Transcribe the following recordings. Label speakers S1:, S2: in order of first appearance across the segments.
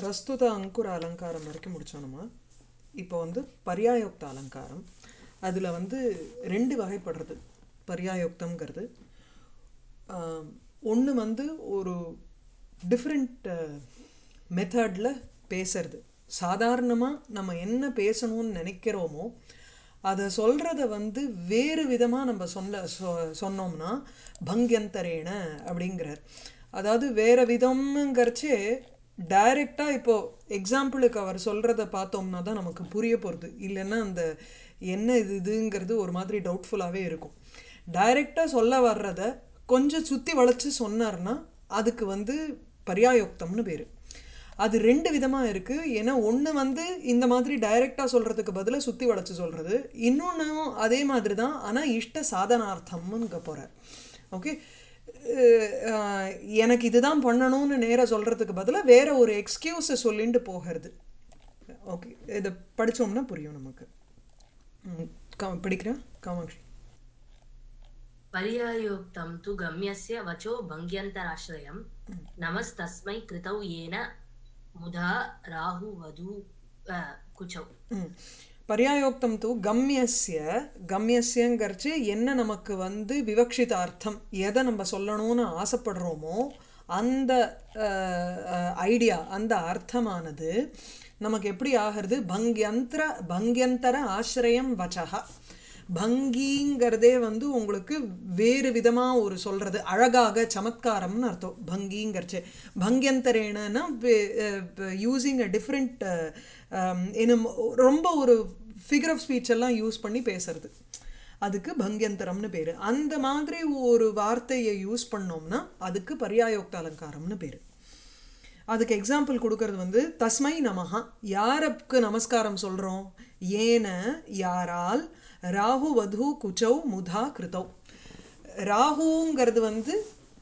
S1: பிரஸ்துத அங்குர அலங்காரம் வரைக்கும் முடிச்சோம் நம்ம இப்போ வந்து பர்யாயோக்த அலங்காரம் அதில் வந்து ரெண்டு வகைப்படுறது பர்யாயோக்தம்ங்கிறது ஒன்று வந்து ஒரு டிஃப்ரெண்ட் மெத்தடில் பேசுறது சாதாரணமாக நம்ம என்ன பேசணும்னு நினைக்கிறோமோ அதை சொல்கிறத வந்து வேறு விதமாக நம்ம சொன்ன சொ சொன்னோம்னா பங்கியந்தரேன அப்படிங்கிறார் அதாவது வேறு விதம்ங்கிறச்சே டைரெக்டாக இப்போது எக்ஸாம்பிளுக்கு அவர் சொல்கிறத பார்த்தோம்னா தான் நமக்கு புரிய போகிறது இல்லைன்னா அந்த என்ன இது இதுங்கிறது ஒரு மாதிரி டவுட்ஃபுல்லாகவே இருக்கும் டைரெக்டாக சொல்ல வர்றத கொஞ்சம் சுற்றி வளைச்சி சொன்னார்னா அதுக்கு வந்து பர்யாயோக்தம்னு பேர் அது ரெண்டு விதமாக இருக்குது ஏன்னா ஒன்று வந்து இந்த மாதிரி டைரெக்டாக சொல்கிறதுக்கு பதிலாக சுற்றி வளைச்சி சொல்கிறது இன்னொன்றும் அதே மாதிரி தான் ஆனால் இஷ்ட சாதனார்த்தம்னு போகிறார் ஓகே எனக்கு இதுதான் பண்ணணும்னு நேராக சொல்கிறதுக்கு பதிலாக வேற ஒரு எக்ஸ்கியூஸை சொல்லிட்டு போகிறது ஓகே இதை படித்தோம்னா புரியும் நமக்கு படிக்கிறேன் காமாட்சி
S2: पर्यायोक्तं तु गम्यस्य वचो भङ्ग्यन्तराश्रयं नमस्तस्मै कृतौ येन मुधा राहुवधू कुचौ
S1: பர்யாயோக்தம் தூ கம்யஸ்ய கம்யஸ்யங்கிறச்சு என்ன நமக்கு வந்து விவக்ஷித அர்த்தம் எதை நம்ம சொல்லணும்னு ஆசைப்படுறோமோ அந்த ஐடியா அந்த அர்த்தமானது நமக்கு எப்படி ஆகிறது பங்கியந்திர பங்கியந்தர ஆசிரியம் வச்சகா பங்கிங்கிறதே வந்து உங்களுக்கு வேறு விதமாக ஒரு சொல்கிறது அழகாக சமத்காரம்னு அர்த்தம் பங்கிங்கிறச்சு பங்கியந்தரேனா யூஸிங் அ டிஃப்ரெண்ட் இன்னும் ரொம்ப ஒரு ஃபிகர் ஆஃப் ஸ்பீச் எல்லாம் யூஸ் பண்ணி பேசுறது அதுக்கு பங்கியந்தரம்னு பேர் அந்த மாதிரி ஒரு வார்த்தையை யூஸ் பண்ணோம்னா அதுக்கு பர்யாயோக்த அலங்காரம்னு பேர் அதுக்கு எக்ஸாம்பிள் கொடுக்கறது வந்து தஸ்மை நமஹா யாருக்கு நமஸ்காரம் சொல்கிறோம் ஏன யாரால் ராகு வது குச்சௌ முதா கிருத்தௌ ராகுங்கிறது வந்து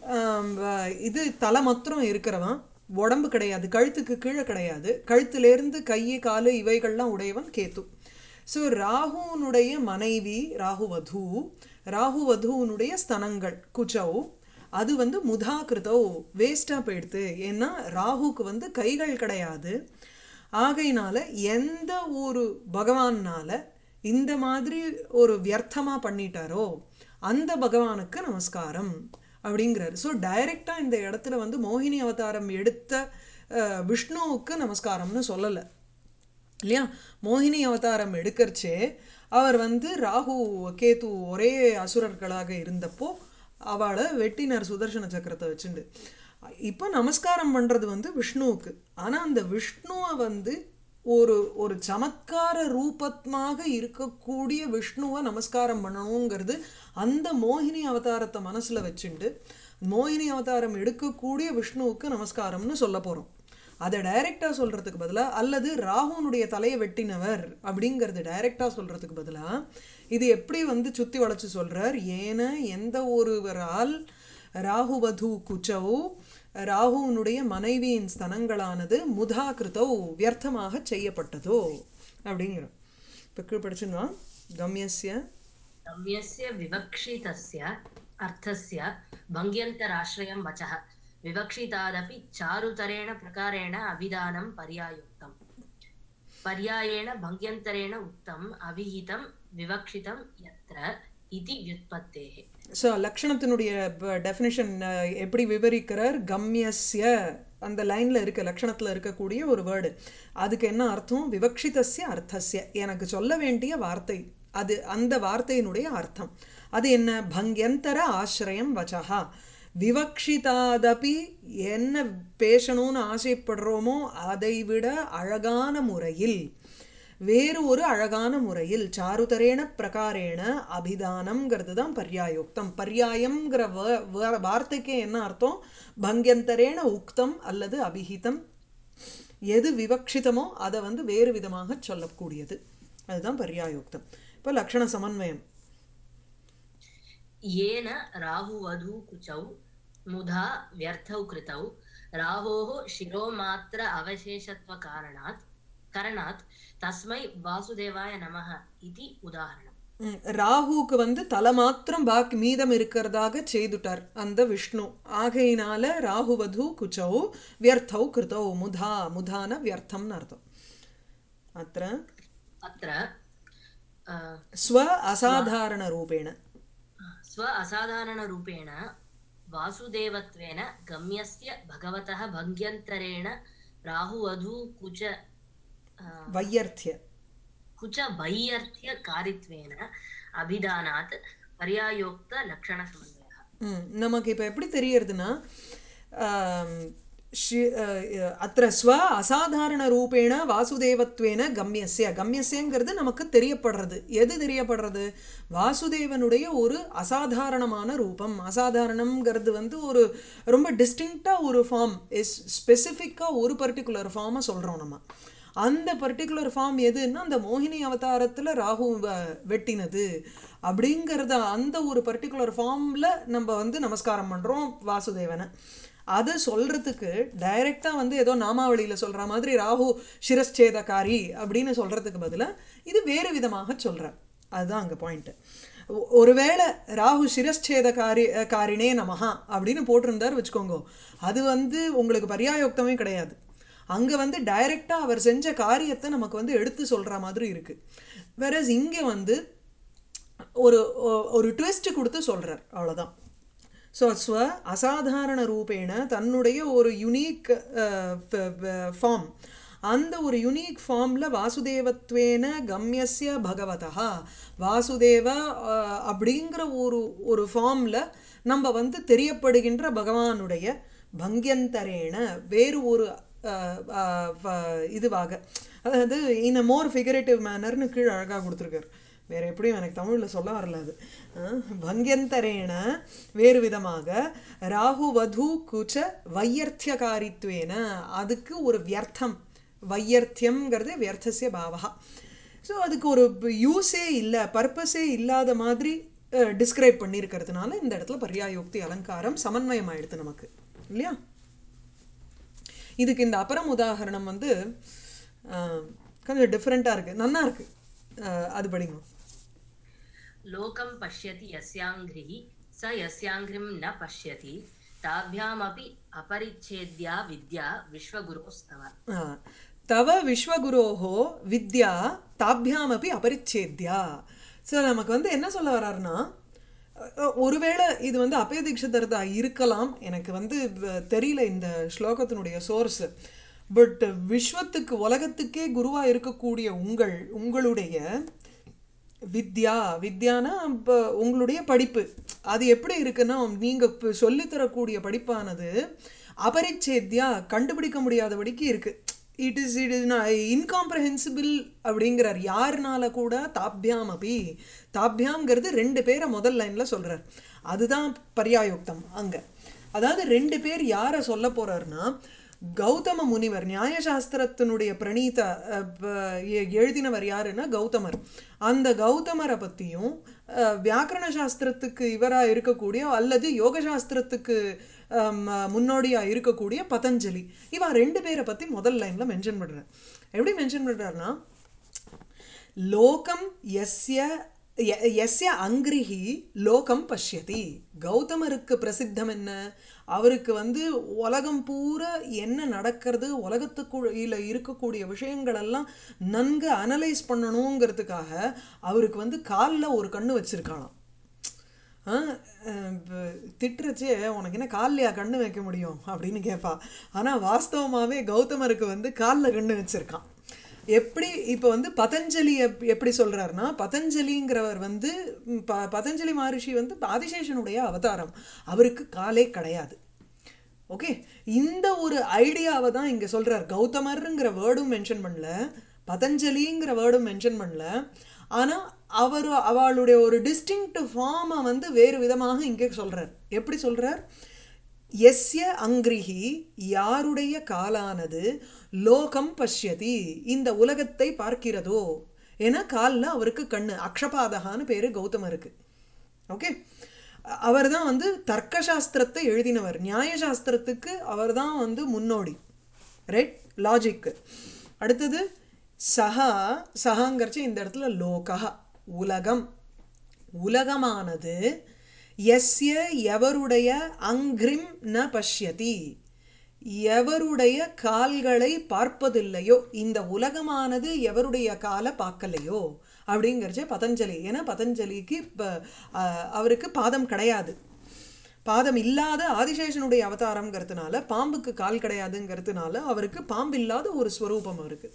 S1: இது தலை மாத்திரம் இருக்கிறவன் உடம்பு கிடையாது கழுத்துக்கு கீழே கிடையாது கழுத்துலேருந்து கை காலு இவைகள்லாம் உடையவன் கேத்து ஸோ ராகுனுடைய மனைவி ராகுவது ராகுவதுனுடைய ஸ்தனங்கள் குச்சௌ அது வந்து முதா கிருத்தோ வேஸ்ட்டாக போயிடுது ஏன்னா ராகுக்கு வந்து கைகள் கிடையாது ஆகையினால எந்த ஒரு பகவானால் இந்த மாதிரி ஒரு வியர்த்தமாக பண்ணிட்டாரோ அந்த பகவானுக்கு நமஸ்காரம் அப்படிங்கிறாரு ஸோ டைரெக்டாக இந்த இடத்துல வந்து மோகினி அவதாரம் எடுத்த விஷ்ணுவுக்கு நமஸ்காரம்னு சொல்லலை இல்லையா மோகினி அவதாரம் எடுக்கிறச்சே அவர் வந்து ராகு கேது ஒரே அசுரர்களாக இருந்தப்போ அவளை வெட்டினார் சுதர்சன சக்கரத்தை வச்சுண்டு இப்போ நமஸ்காரம் பண்ணுறது வந்து விஷ்ணுவுக்கு ஆனால் அந்த விஷ்ணுவை வந்து ஒரு ஒரு சமத்கார ரூபத்மாக இருக்கக்கூடிய விஷ்ணுவை நமஸ்காரம் பண்ணணுங்கிறது அந்த மோகினி அவதாரத்தை மனசில் வச்சுண்டு மோகினி அவதாரம் எடுக்கக்கூடிய விஷ்ணுவுக்கு நமஸ்காரம்னு சொல்ல போகிறோம் அதை டைரெக்டாக சொல்கிறதுக்கு பதிலாக அல்லது ராகுனுடைய தலையை வெட்டினவர் அப்படிங்கிறது டைரெக்டாக சொல்கிறதுக்கு பதிலாக இது எப்படி வந்து சுற்றி வளைச்சி சொல்கிறார் ஏன எந்த ஒருவரால் ராகுவது குச்சவோ ராகுனுடைய மனைவியின் ஸ்தனங்களானது முதா கிருத்தோ வியர்த்தமாக செய்யப்பட்டதோ அப்படிங்கிறோம் இப்போ கீழ் படிச்சுன்னா கம்யஸ்ய
S2: गम्यस्य विवक्षितस्य अर्थस्य भङ्ग्यन्तराश्रयं वचः विवक्षितादपि चारुतरेण प्रकारेण अभिधानं पर्यायोक्तम् पर्यायेण भङ्ग्यन्तरेण उक्तम् अविहितं विवक्षितं यत्र इति व्युत्पत्तेः
S1: ஸோ லக்ஷணத்தினுடைய டெஃபினிஷன் எப்படி விவரிக்கிறார் கம்யஸ்ய அந்த லைனில் இருக்க லக்ஷணத்தில் இருக்கக்கூடிய ஒரு வேர்டு அதுக்கு என்ன அர்த்தம் விவக்ஷிதஸ்ய அர்த்தஸ்ய எனக்கு சொல்ல வேண்டிய வார்த்தை அது அந்த வார்த்தையினுடைய அர்த்தம் அது என்ன பங்கியந்தர ஆசிரியம் வச்சகா விவக்ஷிதாதபி என்ன பேசணும்னு ஆசைப்படுறோமோ அதை விட அழகான முறையில் வேறு ஒரு அழகான முறையில் சாருதரேன பிரகாரேன அபிதானம்ங்கிறது தான் பர்யாயோக்தம் பர்யாயம்ங்கிற வார்த்தைக்கே என்ன அர்த்தம் பங்கியந்தரேன உக்தம் அல்லது அபிஹிதம் எது விவக்ஷிதமோ அதை வந்து வேறு விதமாக சொல்லக்கூடியது அதுதான் பர்யாயோக்தம் இப்போ லக்ஷண சமன்வயம்
S2: येन राहुवधू कुचौ मुधा व्यर्थौ कृतौ राहोः शिरोमात्र अवशेषत्वकारणात् करणात् तस्मै वासुदेवाय नमः इति उदाहरणम्
S1: ம், ராகுவுக்கு வந்து தலை மாத்திரம் பாக்கி மீதம் இருக்கிறதாக செய்துட்டார் அந்த விஷ்ணு ஆகையினால ராகுவது குச்சௌ வியர்த்தௌ கிருதௌ முதா முதான வியர்த்தம்னு அர்த்தம் அത്ര
S2: अत्र अ,
S1: ஸ்வ அசாதாரண ரூபேண
S2: स्व असाधारणरूपेण वासुदेवत्वेन गम्यस्य भगवतः भङ्ग्यन्तरेण राहुवधू कुच अ,
S1: வையர்த்திய
S2: कुच वैयर्थ्यकारित्वेन अभिधानात् पर्यायोक्तलक्षणसमन्वयः
S1: ம், நமக்கு இப்போ எப்படி தெரியறதுன்னா ஆம், ஷி- அஹ், அത്ര ஸ்வ அசாதாரண ரூபேண வாசுதேவத்வேன கம்யஸ்ய கம்யஸ்யங்கிறது நமக்கு தெரியப்படுறது எது தெரியப்படுறது வாசுதேவனுடைய ஒரு அசாதாரணமான ரூபம் அசாதாரணம்ங்கிறது வந்து ஒரு ரொம்ப டிஸ்டிங்க்டாக ஒரு ஃபார்ம் இஸ் ஸ்பெசிஃபிக்காக ஒரு பர்டிகுலர் ஃபார்மை சொல்கிறோம் நம்ம அந்த பர்டிகுலர் ஃபார்ம் எதுன்னா அந்த மோகினி அவதாரத்தில் ராகு வ- வெட்டினது அப்படிங்கிறத அந்த ஒரு பர்டிகுலர் ஃபார்மில் நம்ம வந்து நமஸ்காரம் பண்ணுறோம் வாசுதேவனை அதை சொல்கிறதுக்கு டைரெக்டாக வந்து ஏதோ நாமாவளியில் சொல்கிற மாதிரி ராகு சிரஸ்சேதகாரி அப்படின்னு சொல்கிறதுக்கு பதிலாக இது வேறு விதமாக சொல்கிறார் அதுதான் அங்கே பாயிண்ட்டு ஒருவேளை ராகு சிரஸ்சேதகாரி அஹ், காரினே நமஹா அப்படின்னு போட்டிருந்தார் வச்சுக்கோங்க அது வந்து உங்களுக்கு பர்யாயோக்தமே கிடையாது அங்கே வந்து டைரெக்டாக அவர் செஞ்ச காரியத்தை நமக்கு வந்து எடுத்து சொல்கிற மாதிரி இருக்குது வேறஸ் இங்கே வந்து ஒரு ஒ- ஒரு ட்விஸ்ட் கொடுத்து சொல்கிறார் அவ்வளோதான் ஸோ ஸ்வ அசாதாரண ரூபேண தன்னுடைய ஒரு யுனீக் ஃபார்ம் அந்த ஒரு யுனீக் ஃபார்மில் வாசுதேவத்வேன கம்யஸ்ய பகவதா வாசுதேவ அஹ், அப்படிங்கிற ஒரு ஒரு ஃபார்மில் நம்ம வந்து தெரியப்படுகின்ற பகவானுடைய பங்கியந்தரேன வேறு ஒரு அஹ், அஹ், வ- இதுவாக அதாவது இன் அ மோர் ஃபிகரேட்டிவ் மேனர்னு கீழே அழகாக கொடுத்துருக்காரு வேற எப்படியும் எனக்கு தமிழில் சொல்ல வரல அது அஹ், பங்கியந்தரேன வேறு விதமாக ராகு வது குச்ச வையர்த்தியகாரித்வேன அதுக்கு ஒரு வியர்த்தம் வையர்த்தியம்ங்கிறது வியர்த்தசிய பாவகா ஸோ அதுக்கு ஒரு யூஸே இல்லை பர்பஸே இல்லாத மாதிரி டிஸ்கிரைப் பண்ணியிருக்கிறதுனால இந்த இடத்துல பர்யாயோக்தி அலங்காரம் சமன்வயம் ஆயிடுது நமக்கு இல்லையா இதுக்கு இந்த அபரம் உதாகரணம் வந்து அஹ், கொஞ்சம் டிஃப்ரெண்ட்டாக இருக்குது நன்னா இருக்குது அது படிங்க
S2: लोकं पश्यति यस्याङ्घ्रिः स यस्याङ्घ्रिं न पश्यति ताभ्यामपि अपरिच्छेद्या विद्या विश्वगुरोस्तव
S1: ஆ. தவ விஸ்வகுரோஹோ வித்யா தாபியாமப்பி அபரிச்சேத்யா ஸோ நமக்கு வந்து என்ன சொல்ல வர்றாருன்னா அஹ், ஒருவேளை இது வந்து அபய தீட்சிதர்தா இருக்கலாம் எனக்கு வந்து வ- தெரியல இந்த ஸ்லோகத்தினுடைய சோர்ஸ் பட் விஸ்வத்துக்கு உலகத்துக்கே குருவா இருக்கக்கூடிய உங்கள் உங்களுடைய வித்யா வித்யானா இப்போ உங்களுடைய படிப்பு அது எப்படி இருக்குன்னா நீங்கள் இப்போ சொல்லித்தரக்கூடிய படிப்பானது அபரிச்சேத்யா கண்டுபிடிக்க முடியாதபடிக்கு இருக்கு it is it is incomprehensible அப்படிங்கிறார் யாருனால கூட தாப்யாம் அபி தாப்யாம்ங்கிறது ரெண்டு பேரை முதல் லைனில் சொல்கிறார் அதுதான் பர்யாயுக்தம் அங்கே அதாவது ரெண்டு பேர் யாரை சொல்ல போறாருன்னா கௌதம முனிவர் நியாயசாஸ்திரத்தினுடைய பிரணீத அஹ், ப- எ- எழுதினவர் யாருன்னா கௌதமர் அந்த கௌதமரை பற்றியும் வியாக்கரண சாஸ்திரத்துக்கு இவராக இருக்கக்கூடிய அல்லது யோக சாஸ்திரத்துக்கு முன்னோடியாக இருக்கக்கூடிய பதஞ்சலி இவன் ரெண்டு பேரை பற்றி முதல் லைனில் மென்ஷன் பண்ணுறார் எப்படி மென்ஷன் பண்ணுறாருன்னா லோகம் எஸ்ய ய- எஸ்ய அங்கிரிஹி லோகம் பஷ்யதி கௌதமருக்கு பிரசித்தம் என்ன அவருக்கு வந்து உலகம் பூரா என்ன நடக்கிறது உலகத்துக்குள்ள இருக்கக்கூடிய விஷயங்கள் எல்லாம் நன்கு அனலைஸ் பண்ணணுங்கிறதுக்காக அவருக்கு வந்து காலில் ஒரு கண்ணு வச்சிருக்காளாம் ஆ, அஹ், இப்ப திட்டுறச்சே உனக்கு என்ன கால்லையா கண்ணு வைக்க முடியும் அப்படின்னு கேட்பா ஆனால் வாஸ்தவமாகவே கௌதமருக்கு வந்து காலில் கண்ணு வச்சிருக்கான் எப்படி இப்போ வந்து பதஞ்சலி எப் எப்படி சொல்கிறாருன்னா பதஞ்சலிங்கிறவர் வந்து ம், ப பதஞ்சலி மகரிஷி வந்து ஆதிசேஷனுடைய அவதாரம் அவருக்கு காலே கிடையாது ஓகே இந்த ஒரு ஐடியாவை தான் இங்கே சொல்கிறார் கௌதமருங்கிற வேர்டும் மென்ஷன் பண்ணல பதஞ்சலிங்கிற வேர்டும் மென்ஷன் பண்ணல ஆனால் அவர் அவளுடைய ஒரு டிஸ்டிங்க்ட் ஃபார்மை வந்து வேறு விதமாக இங்கே சொல்கிறார் எப்படி சொல்கிறார் எஸ்ய அங்கிரிஹி யாருடைய காலானது லோகம் பஷ்யதி இந்த உலகத்தை பார்க்கிறதோ ஏன்னா காலில் அவருக்கு கண்ணு அக்ஷபாதகான்னு பேர் கௌதமருக்கு ஓகே அவர் தான் வந்து தர்க்கசாஸ்திரத்தை எழுதினவர் நியாயசாஸ்திரத்துக்கு அவர் தான் வந்து முன்னோடி ரைட் லாஜிக்கு அடுத்தது சஹா சஹாங்கிறச்சு இந்த இடத்துல லோகா உலகம் உலகமானது எஸ்ய எவருடைய அங்கிரிம் ந பஷ்யதி எவருடைய கால்களை பார்ப்பதில்லையோ இந்த உலகமானது எவருடைய காலை பார்க்கலையோ அப்படிங்கிறச்சே பதஞ்சலி ஏன்னா பதஞ்சலிக்கு இப்போ அவருக்கு பாதம் கிடையாது பாதம் இல்லாத ஆதிசேஷனுடைய அவதாரம்ங்கிறதுனால பாம்புக்கு கால் கிடையாதுங்கிறதுனால அவருக்கு பாம்பு இல்லாத ஒரு ஸ்வரூபம் அவருக்கு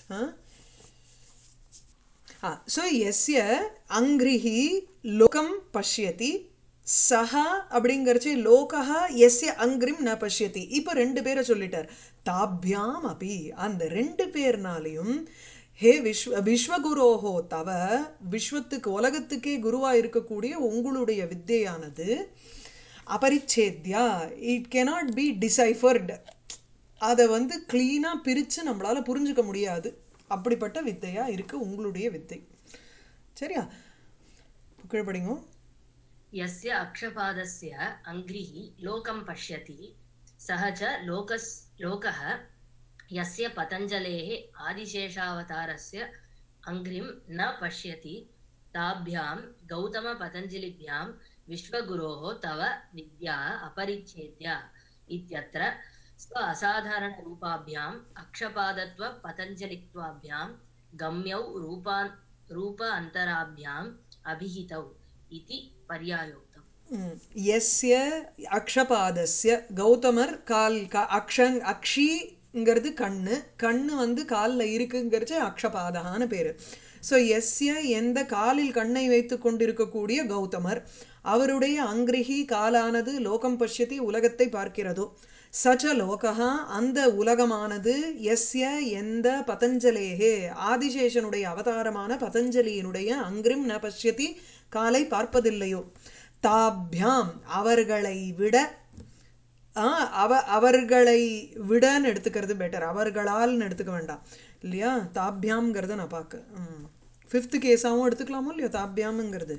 S1: ஸோ எஸ்ய அங்கிரிஹி லோகம் பஷ்யதி சஹா அப்படிங்கிறச்சு லோகா எஸ்ய அங்கிரிம் ந பஷ்யதி இப்போ ரெண்டு பேரை சொல்லிட்டார் தாபியாம் அபி அந்த ரெண்டு பேர்னாலையும் ஹே விஸ்வ விஸ்வகுரோஹோ தவ விஸ்வத்துக்கு உலகத்துக்கே குருவாக இருக்கக்கூடிய உங்களுடைய வித்தையானது அபரிச்சேத்யா இட் கெனாட் பி டிசைஃபர்டு அதை வந்து க்ளீனாக பிரித்து நம்மளால் புரிஞ்சுக்க முடியாது அப்படிப்பட்ட வித்தையாக இருக்குது உங்களுடைய வித்தை சரியா கீழ்படிங்க
S2: यस्य अक्षपादस्य अङ्घ्रिः लोकं पश्यति सः च लोकस् लोकः यस्य पतञ्जलेः आदिशेषावतारस्य अङ्घ्रिं न पश्यति ताभ्यां गौतमपतञ्जलिभ्यां विश्वगुरोः तव विद्या अपरिच्छेद्या इत्यत्र स्व असाधारणरूपाभ्याम् अक्षपादत्वपतञ्जलित्वाभ्यां गम्यौ रूपा रूप अन्तराभ्याम् अभिहितौ इति पर्यायोक्तम्
S1: எஸ்ய அக்ஷபாதஸ்ய கௌதமர் கால் க அக்ஷங் அக்ஷிங்கிறது கண்ணு கண்ணு வந்து காலில் இருக்குங்கிறச்சு அக்ஷபாதகான்னு பேர் ஸோ எஸ்ய எந்த காலில் கண்ணை வைத்து கொண்டிருக்கக்கூடிய கௌதமர் அவருடைய அங்கிரிகி காலானது லோகம் பஷ்யதி உலகத்தை பார்க்கிறதோ சச்ச லோகா அந்த உலகமானது எஸ்ய எந்த பதஞ்சலேகே ஆதிசேஷனுடைய அவதாரமான பதஞ்சலியினுடைய அங்கிரிம் ந பஷ்யதி காலை பார்ப்பதில்லையோ தாபியாம் அவர்களை விட அவ அவர்களை விடன்னு எடுத்துக்கிறது பெட்டர் அவர்களால்னு எடுத்துக்க வேண்டாம் இல்லையா தாபியாம்ங்கிறத நான் பார்க்க ம் ஃபிஃப்த்து கேஸாகவும் எடுத்துக்கலாமோ இல்லையோ தாபியாமுங்கிறது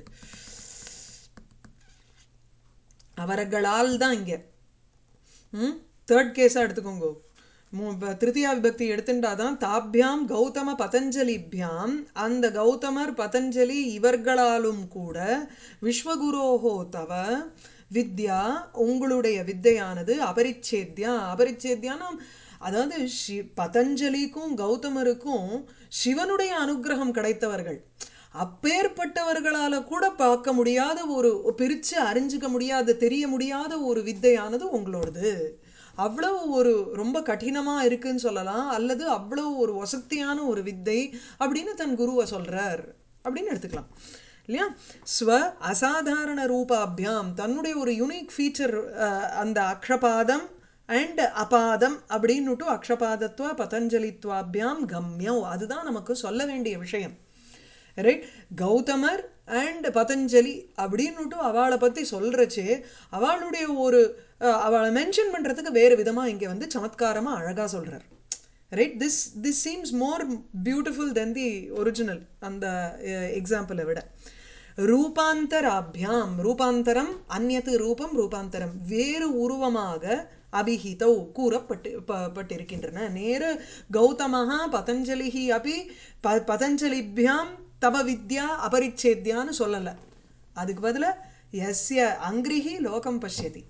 S1: அவர்களால் தான் இங்கே ம் தேர்ட் கேஸாக எடுத்துக்கோங்க திருத்தியா விபக்தி எடுத்துட்டாதான் தாபியாம் கௌதம பதஞ்சலிபியாம் அந்த கௌதமர் பதஞ்சலி இவர்களாலும் கூட விஸ்வகுரோஹோ தவ வித்யா உங்களுடைய வித்தையானது அபரிச்சேத்யா அபரிச்சேத்யானா அதாவது ஷி பதஞ்சலிக்கும் கௌதமருக்கும் சிவனுடைய அனுகிரகம் கிடைத்தவர்கள் அப்பேற்பட்டவர்களால் கூட பார்க்க முடியாத ஒரு பிரித்து அறிஞ்சிக்க முடியாத தெரிய முடியாத ஒரு வித்தையானது உங்களோடது அவ்வளோ ஒரு ரொம்ப கடினமாக இருக்குன்னு சொல்லலாம் அல்லது அவ்வளோ ஒரு வசக்தியான ஒரு வித்தை அப்படின்னு தன் குருவை சொல்கிறார் அப்படின்னு எடுத்துக்கலாம் இல்லையா ஸ்வ அசாதாரண ரூபாபியாம் தன்னுடைய ஒரு யுனிக் ஃபீச்சர் அந்த அக்ஷபாதம் அண்ட் அபாதம் அப்படின்னுட்டு அக்ஷபாதத்துவ பதஞ்சலித்வாபியாம் கம்யம் அதுதான் நமக்கு சொல்ல வேண்டிய விஷயம் ரைட் கௌதமர் அண்ட் பதஞ்சலி அப்படின்னுட்டு அவளை பற்றி சொல்கிறச்சே அவளுடைய ஒரு அவளை மென்ஷன் பண்ணுறதுக்கு வேறு விதமாக இங்கே வந்து சமத்காரமாக அழகாக சொல்கிறார் right this this seems more beautiful then the original அந்த எக்ஸாம்பிளை விட ரூபாந்தராபியாம் ரூபாந்தரம் அந்நத்து ரூபம் ரூபாந்தரம் வேறு உருவமாக அபிஹிதௌ கூறப்பட்டு பட்டிருக்கின்றன நேரு கௌதமஹா பதஞ்சலிஹி அபி ப பதஞ்சலிபியாம் தப வித்யா அபரிச்சேத்யான்னு சொல்லலை அதுக்கு பதிலாக எஸ்ய அங்கிரிஹி லோகம் பஷ்யதி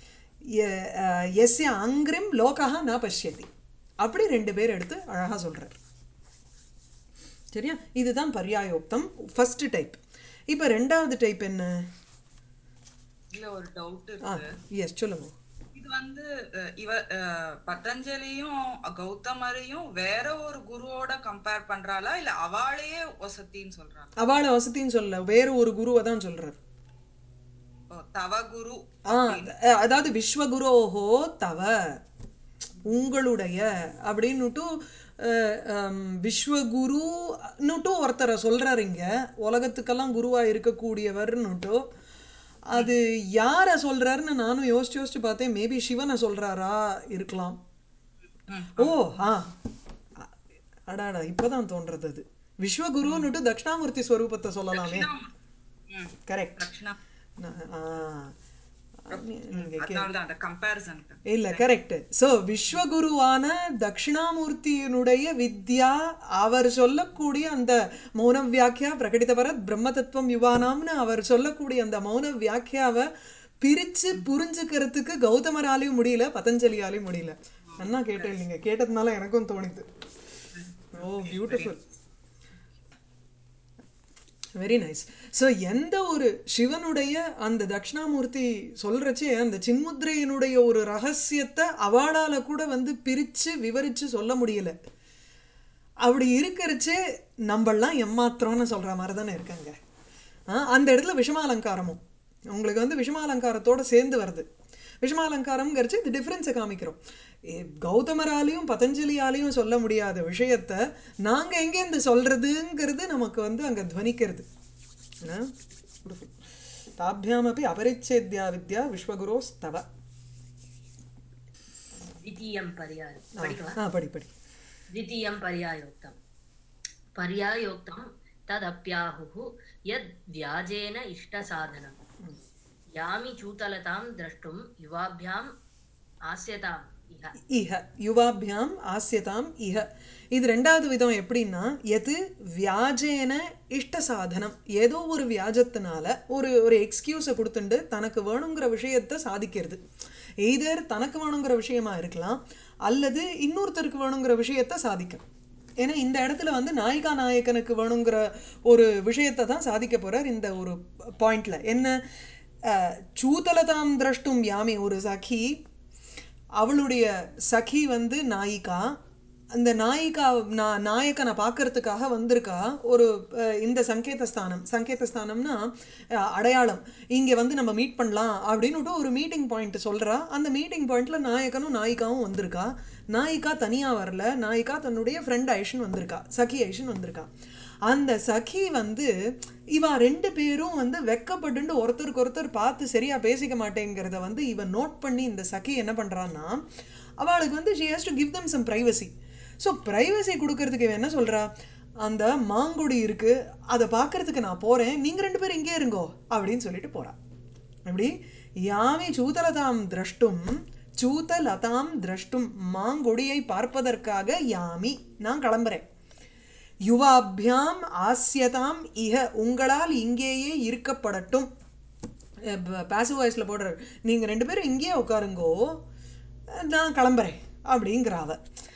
S1: எஸ்ய அங்கிரிம் லோகா ந பஷ்யதி அப்படி ரெண்டு பேர் எடுத்து அழகாக சொல்கிறார் சரியா இதுதான் பர்யாயோக்தம் ஃபர்ஸ்ட் டைப் இப்போ ரெண்டாவது டைப் என்ன
S3: இல்ல ஒரு டவுட்
S1: ஆ
S3: இருக்கு
S1: எஸ் சொல்லுங்க
S3: இது வந்து அஹ், இவ அஹ், பதஞ்சலியும் கௌதமரையும் வேற ஒரு குருவோட கம்பேர் பண்றாளா இல்ல அவளையே வசத்தின்னு சொல்றாளா
S1: அவளை வசதின்னு சொல்ல வேறு ஒரு குருவை தான் சொல்கிறார்
S3: ஓ, தவ குரு
S1: ஆ அ- அதாவது விஸ்வகுரோஹோ தவ உங்களுடைய அப்படின்னுட்டு அஹ், ஹம், விஸ்வகுருன்னுட்டு ஒருத்தரை சொல்கிறார் இங்கே உலகத்துக்கெல்லாம் குருவாக இருக்கக்கூடியவர்னுட்டு அது யாரை சொல்கிறாருன்னு நானும் யோசிச்சு யோசிச்சு பார்த்தேன் மேபி சிவனை சொல்கிறாரா இருக்கலாம் ஓ ஆ அடாடா இப்போதான் தோன்றது அது விஸ்வகுருன்னுட்டு தட்சிணாமூர்த்தி ஸ்வரூபத்தை சொல்லலாமே
S3: ம்,
S1: கரெக்ட்
S3: தட்சிணா
S1: ந- ஆ, நீங்க கே-
S3: அதனாலதான் அந்த கம்பேரிசன்
S1: இல்ல கரெக்ட் சோ விஸ்வகுருவான தட்சிணாமூர்த்தியினுடைய வித்யா அவர் சொல்லக்கூடிய அந்த மௌன வியாக்கியா பிரகடிதபரத் பிரம்ம தத்துவம் யுவானாம்னு அவர் சொல்லக்கூடிய அந்த மௌன வியாக்கியாவை பிரிச்சு புரிஞ்சுக்கிறதுக்கு கௌதமராலையும் முடியல பதஞ்சலியாலையும் முடியல நல்லா கேட்டேன் நீங்க கேட்டதுனால எனக்கும் தோணிது oh beautiful very nice so எந்த ஒரு சிவனுடைய அந்த தட்சிணாமூர்த்தி சொல்றச்சே அந்த சின்முத்ரையினுடைய ஒரு ரகசியத்தை அவளால கூட வந்து பிரிச்சு விவரிச்சு சொல்ல முடியல அப்படி இருக்கிறச்சே நம்மளாம் எம்மாத்திரம்னு சொல்ற மாதிரி தானே இருக்காங்க ஆ, அந்த இடத்துல விஷமாலங்காரமும் உங்களுக்கு வந்து விஷமாலங்காரத்தோட சேர்ந்து வருது விஷமாலங்காரம்ங்கிறச்சு இந்த டிஃப்ரென்ஸை காமிக்கிறோம் ஏ, கௌதமராலையும் பதஞ்சலியாலையும் சொல்ல முடியாத விஷயத்த நாங்க எங்கேருந்து சொல்றதுங்கிறது நமக்கு வந்து அங்க துவனிக்கிறது ஆ? Beautiful. தாபியாமப்பி அபரிச்சேத்யா வித்யா விஸ்வகுரோஸ்தவ
S2: द्वितीयं पर्याय पठित्वा
S1: ஆ படி படி
S2: द्वितीयं पर्यायोक्तं पर्यायोक्तं तदप्याहुः यद् व्याजेन इष्टसाधनं यामि चूतलतां द्रष्टुं युवाभ्याम् आस्यताम् इह
S1: இஹ யுவாபியாம் ஆசியதாம் இஹ இது ரெண்டாவது விதம் எப்படின்னா எது வியாஜேன இஷ்ட சாதனம் ஏதோ ஒரு வியாஜத்தினால ஒரு ஒரு எக்ஸ்கியூஸை கொடுத்துண்டு தனக்கு வேணுங்கிற விஷயத்தை சாதிக்கிறது எய்தர் தனக்கு வேணுங்கிற விஷயமா இருக்கலாம் அல்லது இன்னொருத்தருக்கு வேணுங்கிற விஷயத்தை சாதிக்கலாம் ஏன்னா இந்த இடத்துல வந்து நாயிகா நாயக்கனுக்கு வேணுங்கிற ஒரு விஷயத்தை தான் சாதிக்க போறார் இந்த ஒரு பாயிண்ட்ல என்ன அஹ், சூதலதாம் திரஷ்டும் யாமி ஒரு சகி அவளுடைய சகி வந்து நாயிகா அந்த நாயிகா நா நாயக்கனை பார்க்கறதுக்காக வந்திருக்கா ஒரு அஹ், இந்த சங்கேதஸ்தானம் சங்கேதஸ்தானம்னா அஹ், அடையாளம் இங்கே வந்து நம்ம மீட் பண்ணலாம் அப்படின்னுட்டு ஒரு மீட்டிங் பாயிண்ட் சொல்கிறா அந்த மீட்டிங் பாயிண்ட்ல நாயக்கனும் நாயிகாவும் வந்திருக்கா நாயிகா தனியாக வரல நாயிகா தன்னுடைய ஃப்ரெண்ட் ஐஷன் வந்திருக்கா சகி ஐஷன் வந்திருக்கா அந்த சகி வந்து இவ ரெண்டு பேரும் வந்து வெக்கப்பட்டு ஒருத்தருக்கு ஒருத்தர் பார்த்து சரியா பேசிக்க மாட்டேங்கிறத வந்து இவன் நோட் பண்ணி இந்த சகி என்ன பண்றான்னா அவளுக்கு வந்து she has to give them some privacy so privacy கொடுக்கறதுக்கு இவன் என்ன சொல்றா அந்த மாங்கொடி இருக்கு அதை பார்க்கறதுக்கு நான் போறேன் நீங்க ரெண்டு பேரும் இங்கே இருங்கோ அப்படின்னு சொல்லிட்டு போறா எப்படி யாமி சூதலதாம் திரஷ்டும் சூதலதாம் திரஷ்டும் மாங்கொடியை பார்ப்பதற்காக யாமி நான் கிளம்புறேன் யுவாபியாம் ஆஸ்யதாம் இஹ உங்களால் இங்கேயே இருக்கப்படட்டும் பாசிவ் வாய்ஸில் போடுறாரு நீங்கள் ரெண்டு பேரும் இங்கேயே உட்காருங்கோ நான் கிளம்புறேன் அப்படிங்கிறாவ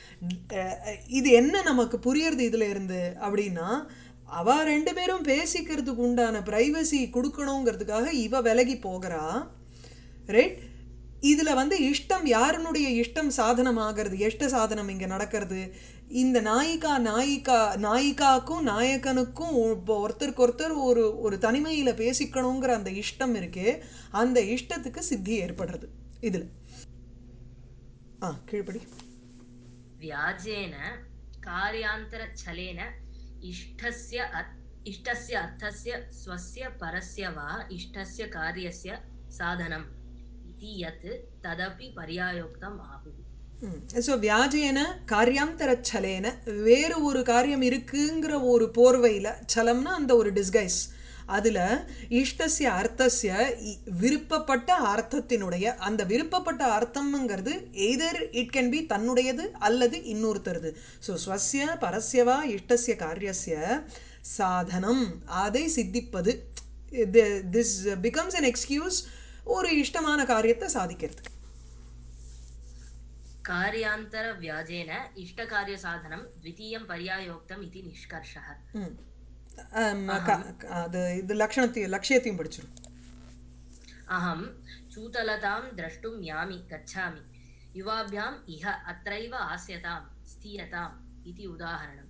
S1: அஹ் இது என்ன நமக்கு புரியறது இதுல இருந்து அப்படின்னா அவ ரெண்டு பேரும் பேசிக்கிறதுக்கு உண்டான பிரைவசி கொடுக்கணுங்கிறதுக்காக இவ விலகி போகிறா ரைட் இதுல வந்து இஷ்டம் யாருனுடைய இஷ்டம் சாதனம் ஆகிறது எஷ்ட சாதனம் இங்க நடக்கிறது இந்த நாயிகா நாயிகா நாயிகாக்கும் நாயகனுக்கும் இப்போ ஒருத்தருக்கு ஒருத்தர் ஒரு ஒரு தனிமையில பேசிக்கணுங்கிற அந்த இஷ்டம் இருக்கே அந்த இஷ்டத்துக்கு சித்தி ஏற்படுறது இதுல ஆ கீழ்படி
S2: व्याजेन कार्यान्तरच्छलेन इष्टस्य अ- इष्टस्य अर्थस्य स्वस्य परस्य वा इष्टस्य कार्यस्य साधनम् इति यत् तदपि पर्यायोक्तम् आहुः
S1: ஸோ வியாஜேன காரியாந்தரச்சலேன வேறு ஒரு காரியம் இருக்குங்கிற ஒரு போர்வையில் சலம்னா அந்த ஒரு டிஸ்கைஸ் அதில் இஷ்டசிய அர்த்தசிய இ- விருப்பப்பட்ட அர்த்தத்தினுடைய அந்த விருப்பப்பட்ட அர்த்தம்ங்கிறது எய்தர் இட் கேன் பி தன்னுடையது அல்லது இன்னொருத்தருது ஸோ ஸ்வசிய பரஸ்யவா இஷ்டசிய காரியசிய சாதனம் அதை சித்திப்பது திஸ் பிகம்ஸ் an எக்ஸ்கியூஸ் ஒரு இஷ்டமான காரியத்தை சாதிக்கிறது
S2: कार्यान्तरव्याजेन इष्टकार्यसाधनं द्वितीयं पर्यायोक्तम् इति निष्कर्षः
S1: ம். ஆம், க- க- அது இது லக்ஷணத்தையும் லட்சியத்தையும் படிச்சிடும்
S2: अहं चूतलतां द्रष्टुं यामि गच्छामि युवाभ्याम् इह अत्रैव आस्यतां स्थीयताम् इति उदाहरणम्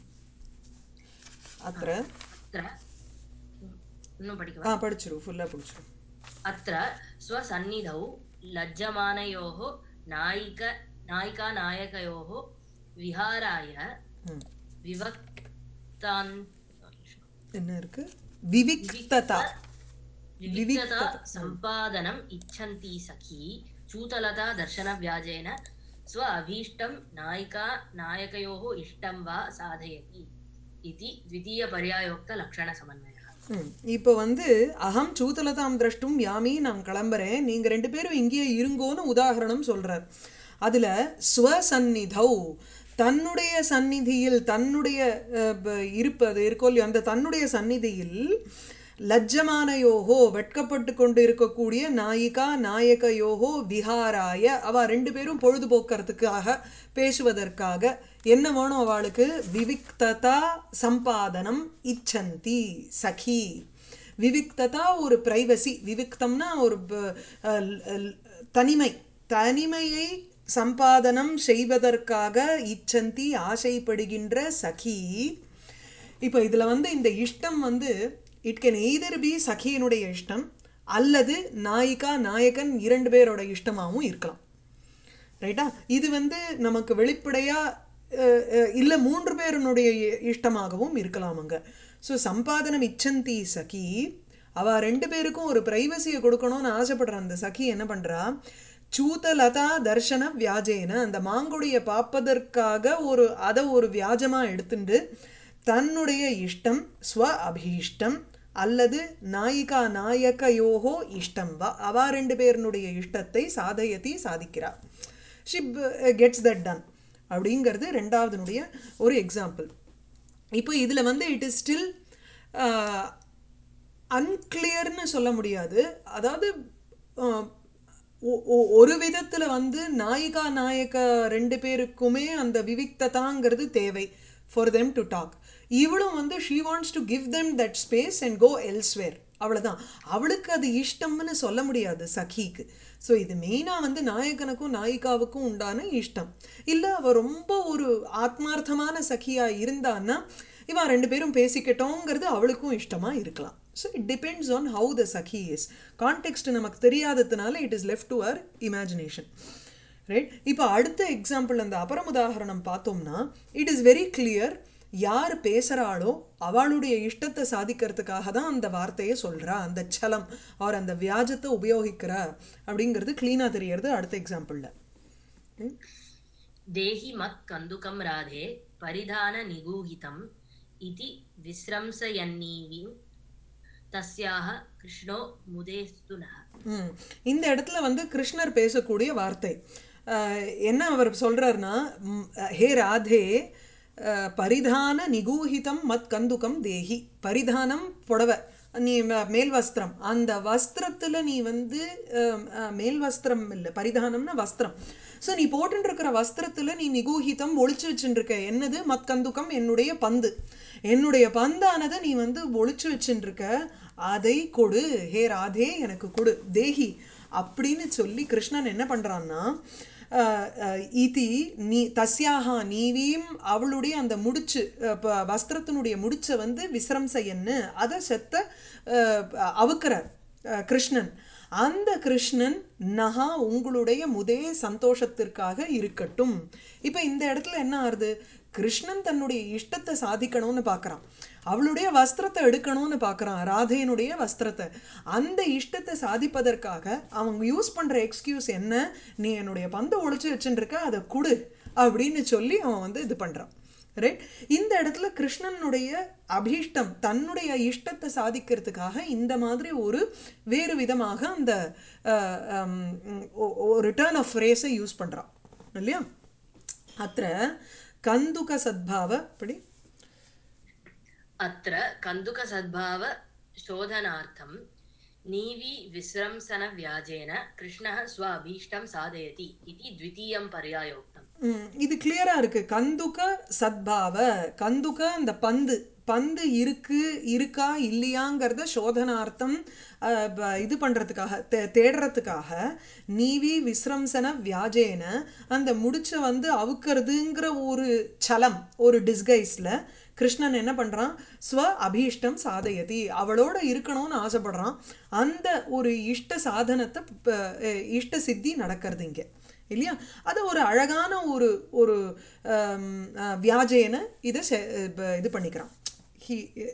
S1: அത്ര
S2: अत्र இன்னும்
S1: ஆ
S2: படிக்கவா
S1: படிச்சிரும் ஃபுல்லாக படிச்சிரும்
S2: अत्र स्वसन्निधौ लज्जमानयोः नायिक नायिकानायकयोः विहाराय
S1: ம்.
S2: विवक्तान्
S1: என்ன இருக்கு விவிக்ததா
S2: विविक्तता सम्पादनम् इच्छन्ती सखी चूतलता दर्शनव्याजेन स्व अभीष्टं नायिका नायकयोः इष्टं वा साधयति इति द्वितीयपर्यायोक्तलक्षणसमन्वयः
S1: ம். இப்போ வந்து அகம் சூதலதாம் திரஷ்டும் யாமி நான் கிளம்புறேன் நீங்க ரெண்டு பேரும் இங்கேயே இருங்கோன்னு உதாகரணம் சொல்றார் அதுல ஸ்வசந்நிதௌ தன்னுடைய சந்நிதியில் தன்னுடைய அஹ், ப- இருப்பது இருக்கோ இல்லையோ அந்த தன்னுடைய சந்நிதியில் லஜ்ஜமானயோகோ வெட்கப்பட்டு கொண்டு இருக்கக்கூடிய நாயிகா நாயகயோகோ விஹாராய அவ ரெண்டு பேரும் பொழுதுபோக்குறதுக்காக பேசுவதற்காக என்ன வேணும் அவளுக்கு விவிக்ததா சம்பாதனம் இச்சந்தி சகி விவிக்ததா ஒரு பிரைவசி விவிக்தம்னா ஒரு ப- அஹ் அஹ் தனிமை தனிமையை சம்பாதனம் செய்வதற்காக இச்சந்தி ஆசைப்படுகின்ற சகி இப்போ இதில் வந்து இந்த இஷ்டம் வந்து இட் கேன் எய்தர் பி சகியினுடைய இஷ்டம் அல்லது நாயிகா நாயகன் இரண்டு பேரோட இஷ்டமாகவும் இருக்கலாம் ரைட்டா இது வந்து நமக்கு வெளிப்படையாக இல்லை மூன்று பேருனுடைய இ- இஷ்டமாகவும் இருக்கலாம் அங்கே ஸோ சம்பாதனம் இச்சந்தி சகி அவ ரெண்டு பேருக்கும் ஒரு பிரைவசியை கொடுக்கணும்னு ஆசைப்படுற அந்த சகி என்ன பண்ணுறா சூதலதா தர்ஷன வியாஜேன அந்த மாங்குடியை பார்ப்பதற்காக ஒரு அதை ஒரு வியாஜமாக எடுத்துட்டு தன்னுடைய இஷ்டம் ஸ்வ அபீஷ்டம் அல்லது நாயிகா நாயகயோகோ இஷ்டம் வா அவா ரெண்டு பேருனுடைய இஷ்டத்தை சாதயத்தி சாதிக்கிறா ஷிப் கெட்ஸ் தட் டன் அப்படிங்கிறது ரெண்டாவதுனுடைய ஒரு எக்ஸாம்பிள் இப்போ இதில் வந்து இட் இஸ் ஸ்டில் அன்கிளியர்னு சொல்ல முடியாது அதாவது ஆஹ், ஒ- ஒ- ஒரு விதத்தில் வந்து நாயிகா நாயக ரெண்டு பேருக்குமே அந்த விவிக்ததாங்கிறது தேவை ஃபார் தெம் டு டாக் இவளும் வந்து she wants to give them that space and go elsewhere அவ்வளோதான் அவளுக்கு அது இஷ்டம்னு சொல்ல முடியாது சகிக்கு ஸோ இது மெயினாக வந்து நாயகனுக்கும் நாயிகாவுக்கும் உண்டான இஷ்டம் இல்லை அவள் ரொம்ப ஒரு ஆத்மார்த்தமான சகியாக இருந்தான்னா இவன் ரெண்டு பேரும் பேசிக்கிட்டோங்கிறது அவளுக்கும் இஷ்டமாக இருக்கலாம் so it depends on how the சகி இஸ் கான்டெக்ட் நமக்கு தெரியாததுனால it is left to our imagination right இப்போ அடுத்த எக்ஸாம்பிள் அந்த அபரம் உதாகரணம் பார்த்தோம்னா இட் இஸ் வெரி கிளியர் யார் பேசுகிறாளோ அவளுடைய இஷ்டத்தை சாதிக்கிறதுக்காக தான் அந்த வார்த்தையை சொல்கிறா அந்த சலம் அவர் அந்த வியாஜத்தை உபயோகிக்கிறா அப்படிங்கிறது க்ளீனாக தெரியறது அடுத்த எக்ஸாம்பிளில்
S2: देहि मत् कन्दुकं राधे परिधाननिगूहितम् इति विस्रंसयन्नीवीं तस्याः कृष्णो मुदेस्तु नः
S1: ம். இந்த இடத்துல வந்து கிருஷ்ணர் பேசக்கூடிய வார்த்தை அஹ், என்ன அவர் சொல்றாருன்னா ம், ஹே ராதே அஹ், பரிதான நிகூஹிதம் மத் கந்துகம் தேஹி பரிதானம் புடவை நீ ம- மேல் வஸ்திரம் அந்த வஸ்திரத்தில் நீ வந்து அஹ், அஹ், மேல் வஸ்திரம் இல்லை பரிதானம்னா வஸ்திரம் ஸோ நீ போட்டுட்டு இருக்கிற வஸ்திரத்தில் நீ நிகூஹிதம் ஒளிச்சு வச்சுட்டு இருக்க என்னது மத்கந்துக்கம் என்னுடைய பந்து என்னுடைய பந்தானதை நீ வந்து ஒளிச்சு வச்சுட்டு இருக்க அதை கொடு ஹே ராதே எனக்கு கொடு தேஹி அப்படின்னு சொல்லி கிருஷ்ணன் என்ன பண்ணுறான்னா இதி நீ தஸ்யாகா நீவியும் அவளுடைய அந்த முடிச்சு அஹ், ப- வஸ்திரத்தினுடைய முடிச்சை வந்து விசிரம்சையன்னு அதை செத்த அஹ், அவுக்கிறார் அஹ், கிருஷ்ணன் அந்த கிருஷ்ணன் நகா உங்களுடைய முதே சந்தோஷத்திற்காக இருக்கட்டும் இப்போ இந்த இடத்துல என்ன ஆறுது கிருஷ்ணன் தன்னுடைய இஷ்டத்தை சாதிக்கணும்னு பார்க்குறான் அவளுடைய வஸ்திரத்தை எடுக்கணும்னு பார்க்குறான் ராதையினுடைய வஸ்திரத்தை அந்த இஷ்டத்தை சாதிப்பதற்காக அவங்க யூஸ் பண்ணுற எக்ஸ்கியூஸ் என்ன நீ என்னுடைய பந்தை ஒழிச்சு வச்சுட்டு இருக்க அதை கொடு அப்படின்னு சொல்லி அவன் வந்து இது பண்ணுறான் ரைட் இந்த இடத்துல கிருஷ்ணனுடைய அபீஷ்டம் தன்னுடைய இஷ்டத்தை சாதிக்கிறதுக்காக இந்த மாதிரி ஒரு வேறு விதமாக அந்த ஒரு டேர்ன் ஆஃப் ஃப்ரேஸை யூஸ் பண்ணுறான் இல்லையா அத்த கந்துக சத்பாவ இப்படி
S2: अत्र कन्दुकसद्भाव शोधनार्थं नीवि विस्रंसनव्याजेन कृष्णः स्व अभीष्टं साधयति इति द्वितीयं पर्यायोक्तम्
S1: ம், இது கிளியரா இருக்கு கந்துக சத்பாவ கந்துக அந்த பந்து பந்து இருக்கு இருக்கா இல்லையாங்கிறத சோதனார்த்தம் அஹ், ப- இது பண்றதுக்காக தே- தேடுறதுக்காக நீவி விஸ்ரம்சன வியாஜேன அந்த முடிச்ச வந்து அவுக்கிறதுங்கிற ஒரு சலம் ஒரு டிஸ்கைஸ்ல கிருஷ்ணன் என்ன பண்றான் ஸ்வ அபீஷ்டம் சாதயதி அவளோட இருக்கணும்னு ஆசைப்படுறான் அந்த ஒரு இஷ்ட சாதனத்தை ப- அஹ், இஷ்ட சித்தி நடக்கிறது இங்க இல்லையா அது ஒரு அழகான ஒரு ஒரு ஆம், அஹ், வியாஜேன இதை செ- இப்ப இது பண்ணிக்கிறான் he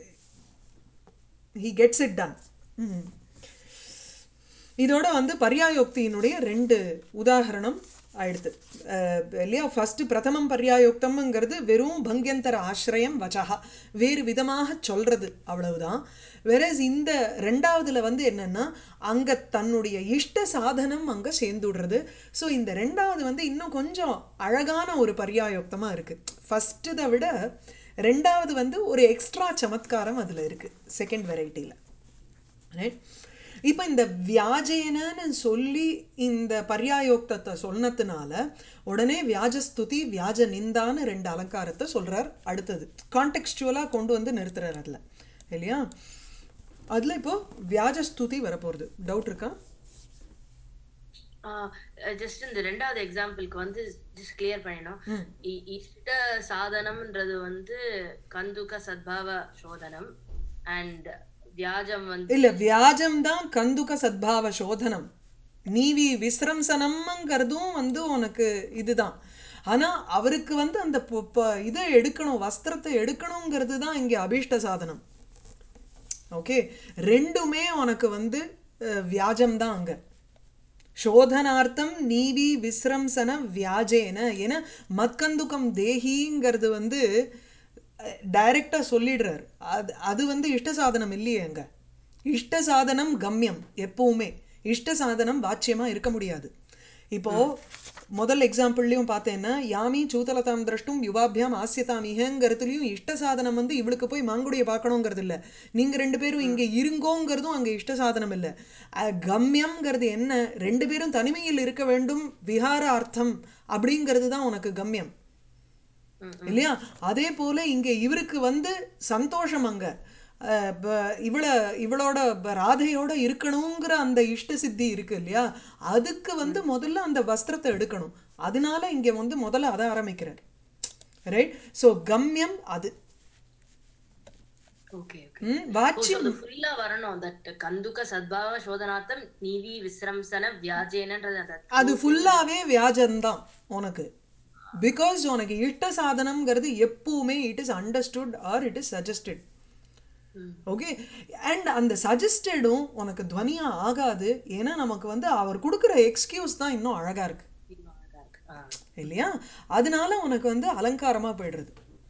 S1: he gets it done இதோட வந்து பர்யாயோக்தியினுடைய ரெண்டு உதாகரணம் ஆயிடுத்து அஹ், இல்லையா ஃபர்ஸ்ட் பிரதமம் பர்யாயுக்தம்ங்கிறது வெறும் பங்கியந்தர ஆசிரியம் வச்சகா வேறு விதமாக சொல்றது அவ்வளவுதான் வெரஸ் இந்த ரெண்டாவதுல வந்து என்னன்னா அங்க தன்னுடைய இஷ்ட சாதனம் அங்க சேர்ந்துடுறது ஸோ இந்த ரெண்டாவது வந்து இன்னும் கொஞ்சம் அழகான ஒரு பர்யாயுக்தமா இருக்கு ஃபர்ஸ்ட்டதை விட ரெண்டாவது வந்து ஒரு எக்ஸ்ட்ரா சமத்காரம் அதுல இருக்கு செகண்ட் வெரைட்டியில் ரைட் இப்போ இந்த வியாஜேனன்னு சொல்லி இந்த பர்யாயோக்தத்தை சொன்னதுனால உடனே வியாஜஸ்துதி வியாஜ நிந்தான்னு ரெண்டு அலங்காரத்தை சொல்றார் அடுத்தது கான்டெக்ஸ்டுவலாக கொண்டு வந்து நிறுத்துறார் அதில் இல்லையா அதில் இப்போ வியாஜஸ்துதி வரப்போகிறது டவுட் இருக்கா
S2: ஜஸ்ட் இந்த ரெண்டாவது எக்ஸாம்பிளுக்கு வந்து ஜஸ்ட் கிளியர் பண்ணிடணும் இ- இஷ்ட சாதனம்ன்றது வந்து கந்துக சத்பாவ சோதனம் அண்ட் வியாஜம் வந்து
S1: இல்லை வியாஜம் தான் கந்துக சத்பாவ சோதனம் நீவி விஸ்ரம்சனம்ங்கிறதும் வந்து உனக்கு இதுதான் ஆனா அவருக்கு வந்து அந்த பொ- ப- இதை எடுக்கணும் வஸ்திரத்தை எடுக்கணுங்கிறது தான் இங்கே அபீஷ்ட சாதனம் ஓகே ரெண்டுமே உனக்கு வந்து அஹ், வியாஜம் தான் அங்க சோதனார்த்தம் நீவி விஸ்ரம்சன வியாஜேன ஏன்னா மத்கந்துக்கம் தேகிங்கிறது வந்து டைரக்டாக சொல்லிடுறார் அது அது வந்து இஷ்ட சாதனம் இல்லையே அங்க இஷ்ட சாதனம் கம்யம் எப்பவுமே இஷ்ட சாதனம் வாச்சியமாக இருக்க முடியாது இப்போ முதல் எக்ஸாம்பிள்லையும் பார்த்தேன்னா யாமி சூதலதாம் திரஷ்டும் யுவாபியாம் ஆசியதாமிகங்கிறதுலையும் இஷ்ட சாதனம் வந்து இவளுக்கு போய் மாங்குடியை பார்க்கணுங்கிறது இல்லை நீங்கள் ரெண்டு பேரும் இங்கே இருங்கோங்கிறதும் அங்கே இஷ்ட சாதனம் இல்லை அஹ், கம்யம்ங்கிறது என்ன ரெண்டு பேரும் தனிமையில் இருக்க வேண்டும் விஹார அர்த்தம் அப்படிங்கிறது தான் உனக்கு கம்யம் இல்லையா அதே போல இங்க இவருக்கு வந்து சந்தோஷம் அங்க அஹ் ப- இவள இவளோட ப- ராதையோட இருக்கணுங்கிற அந்த இஷ்ட சித்தி இருக்கு இல்லையா அதுக்கு வந்து முதல்ல அந்த வஸ்திரத்தை எடுக்கணும் அதனால இங்க வந்து முதல்ல அதை ஆரம்பிக்கிறார் ரைட் ஸோ கம்யம் அது
S2: ஓகே ஓகே
S1: ம், வாச்சியம்
S2: ஃபுல்லா வரணும் தட் கந்துக சத்பாவ சோதனார்த்தம் நீவி விஸ்ரம்சன வியாஜேனன்றது அந்த
S1: அது ஃபுல்லாவே வியாஜம்தான் உனக்கு பிகாஸ் உனக்கு இஷ்ட சாதனம்ங்கிறது எப்பவுமே it is understood or it is suggested okay and அந்த சஜஸ்டடும் உனக்கு துவனியா ஆகாது ஏன்னா நமக்கு வந்து அவர் கொடுக்குற எக்ஸ்கியூஸ் தான் இன்னும் அழகா இருக்கு
S2: இன்னும் அழகா இருக்கு ஆ.
S1: இல்லையா அதனால உனக்கு வந்து அலங்காரமா போயிடுறது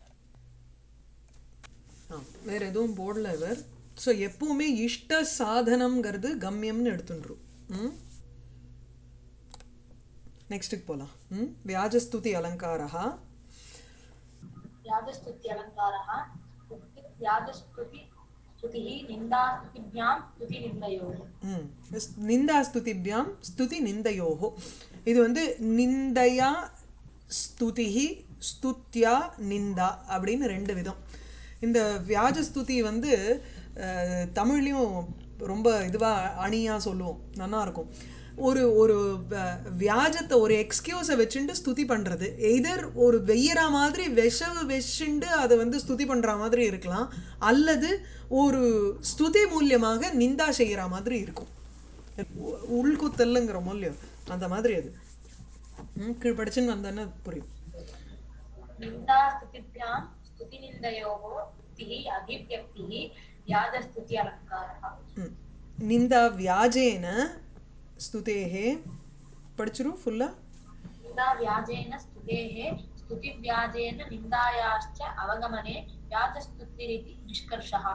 S1: ஆ வேற எதுவும் போடல இவர் ஸோ எப்பவுமே இஷ்ட சாதனம்ங்கிறது கம்யம்னு எடுத்துட்டுரும் ம் நெக்ஸ்ட்டுக்கு போகலாம் ம் வியாஜஸ்துதி அலங்காரா
S4: व्याजस्तुत्यलङ्कारः व्याजस्तुति स्तुतिः निन्दास्तुतिभ्यां स्तुतिनिन्दयोः
S1: ம் ஸ்- நிந்தா ஸ்துதிபியாம் ஸ்துதி நிந்தையோஹோ இது வந்து நிந்தையா ஸ்துதிஹி ஸ்துத்யா நிந்தா அப்படின்னு ரெண்டு விதம் இந்த வியாஜ ஸ்துதி வந்து அஹ், தமிழ்லையும் ரொம்ப இதுவாக அணியாக சொல்லுவோம் நல்லா இருக்கும் ஒரு ஒரு வ- வியாஜத்தை ஒரு எக்ஸ்கியூஸை வச்சுட்டு ஸ்துதி பண்ணுறது எதர் ஒரு வெய்யறா மாதிரி விஷவு வச்சுண்டு அதை வந்து ஸ்துதி பண்ணுற மாதிரி இருக்கலாம் அல்லது ஒரு ஸ்துதி மூலியமாக நிந்தா செய்கிற மாதிரி இருக்கும் உ- உள்குத்தல்லுங்கிற மூலியம் அந்த மாதிரி அது ம், கீழ் படிச்சுன்னு வந்தேன்னா புரியும்
S4: निन्दास्तुतिभ्यां स्तुतिनिन्दयोः स्तुतिः अभिव्यक्तिः व्याजस्तुति अलङ्कारः
S1: ம். நிந்தா வியாஜேன ஸ்துதேஹே படிச்சிரும் ஃபுல்லா
S4: निन्दाव्याजेन स्तुतेः स्तुतिव्याजेन निन्दायाश्च अवगमने व्याजस्तुतिरिति निष्कर्षः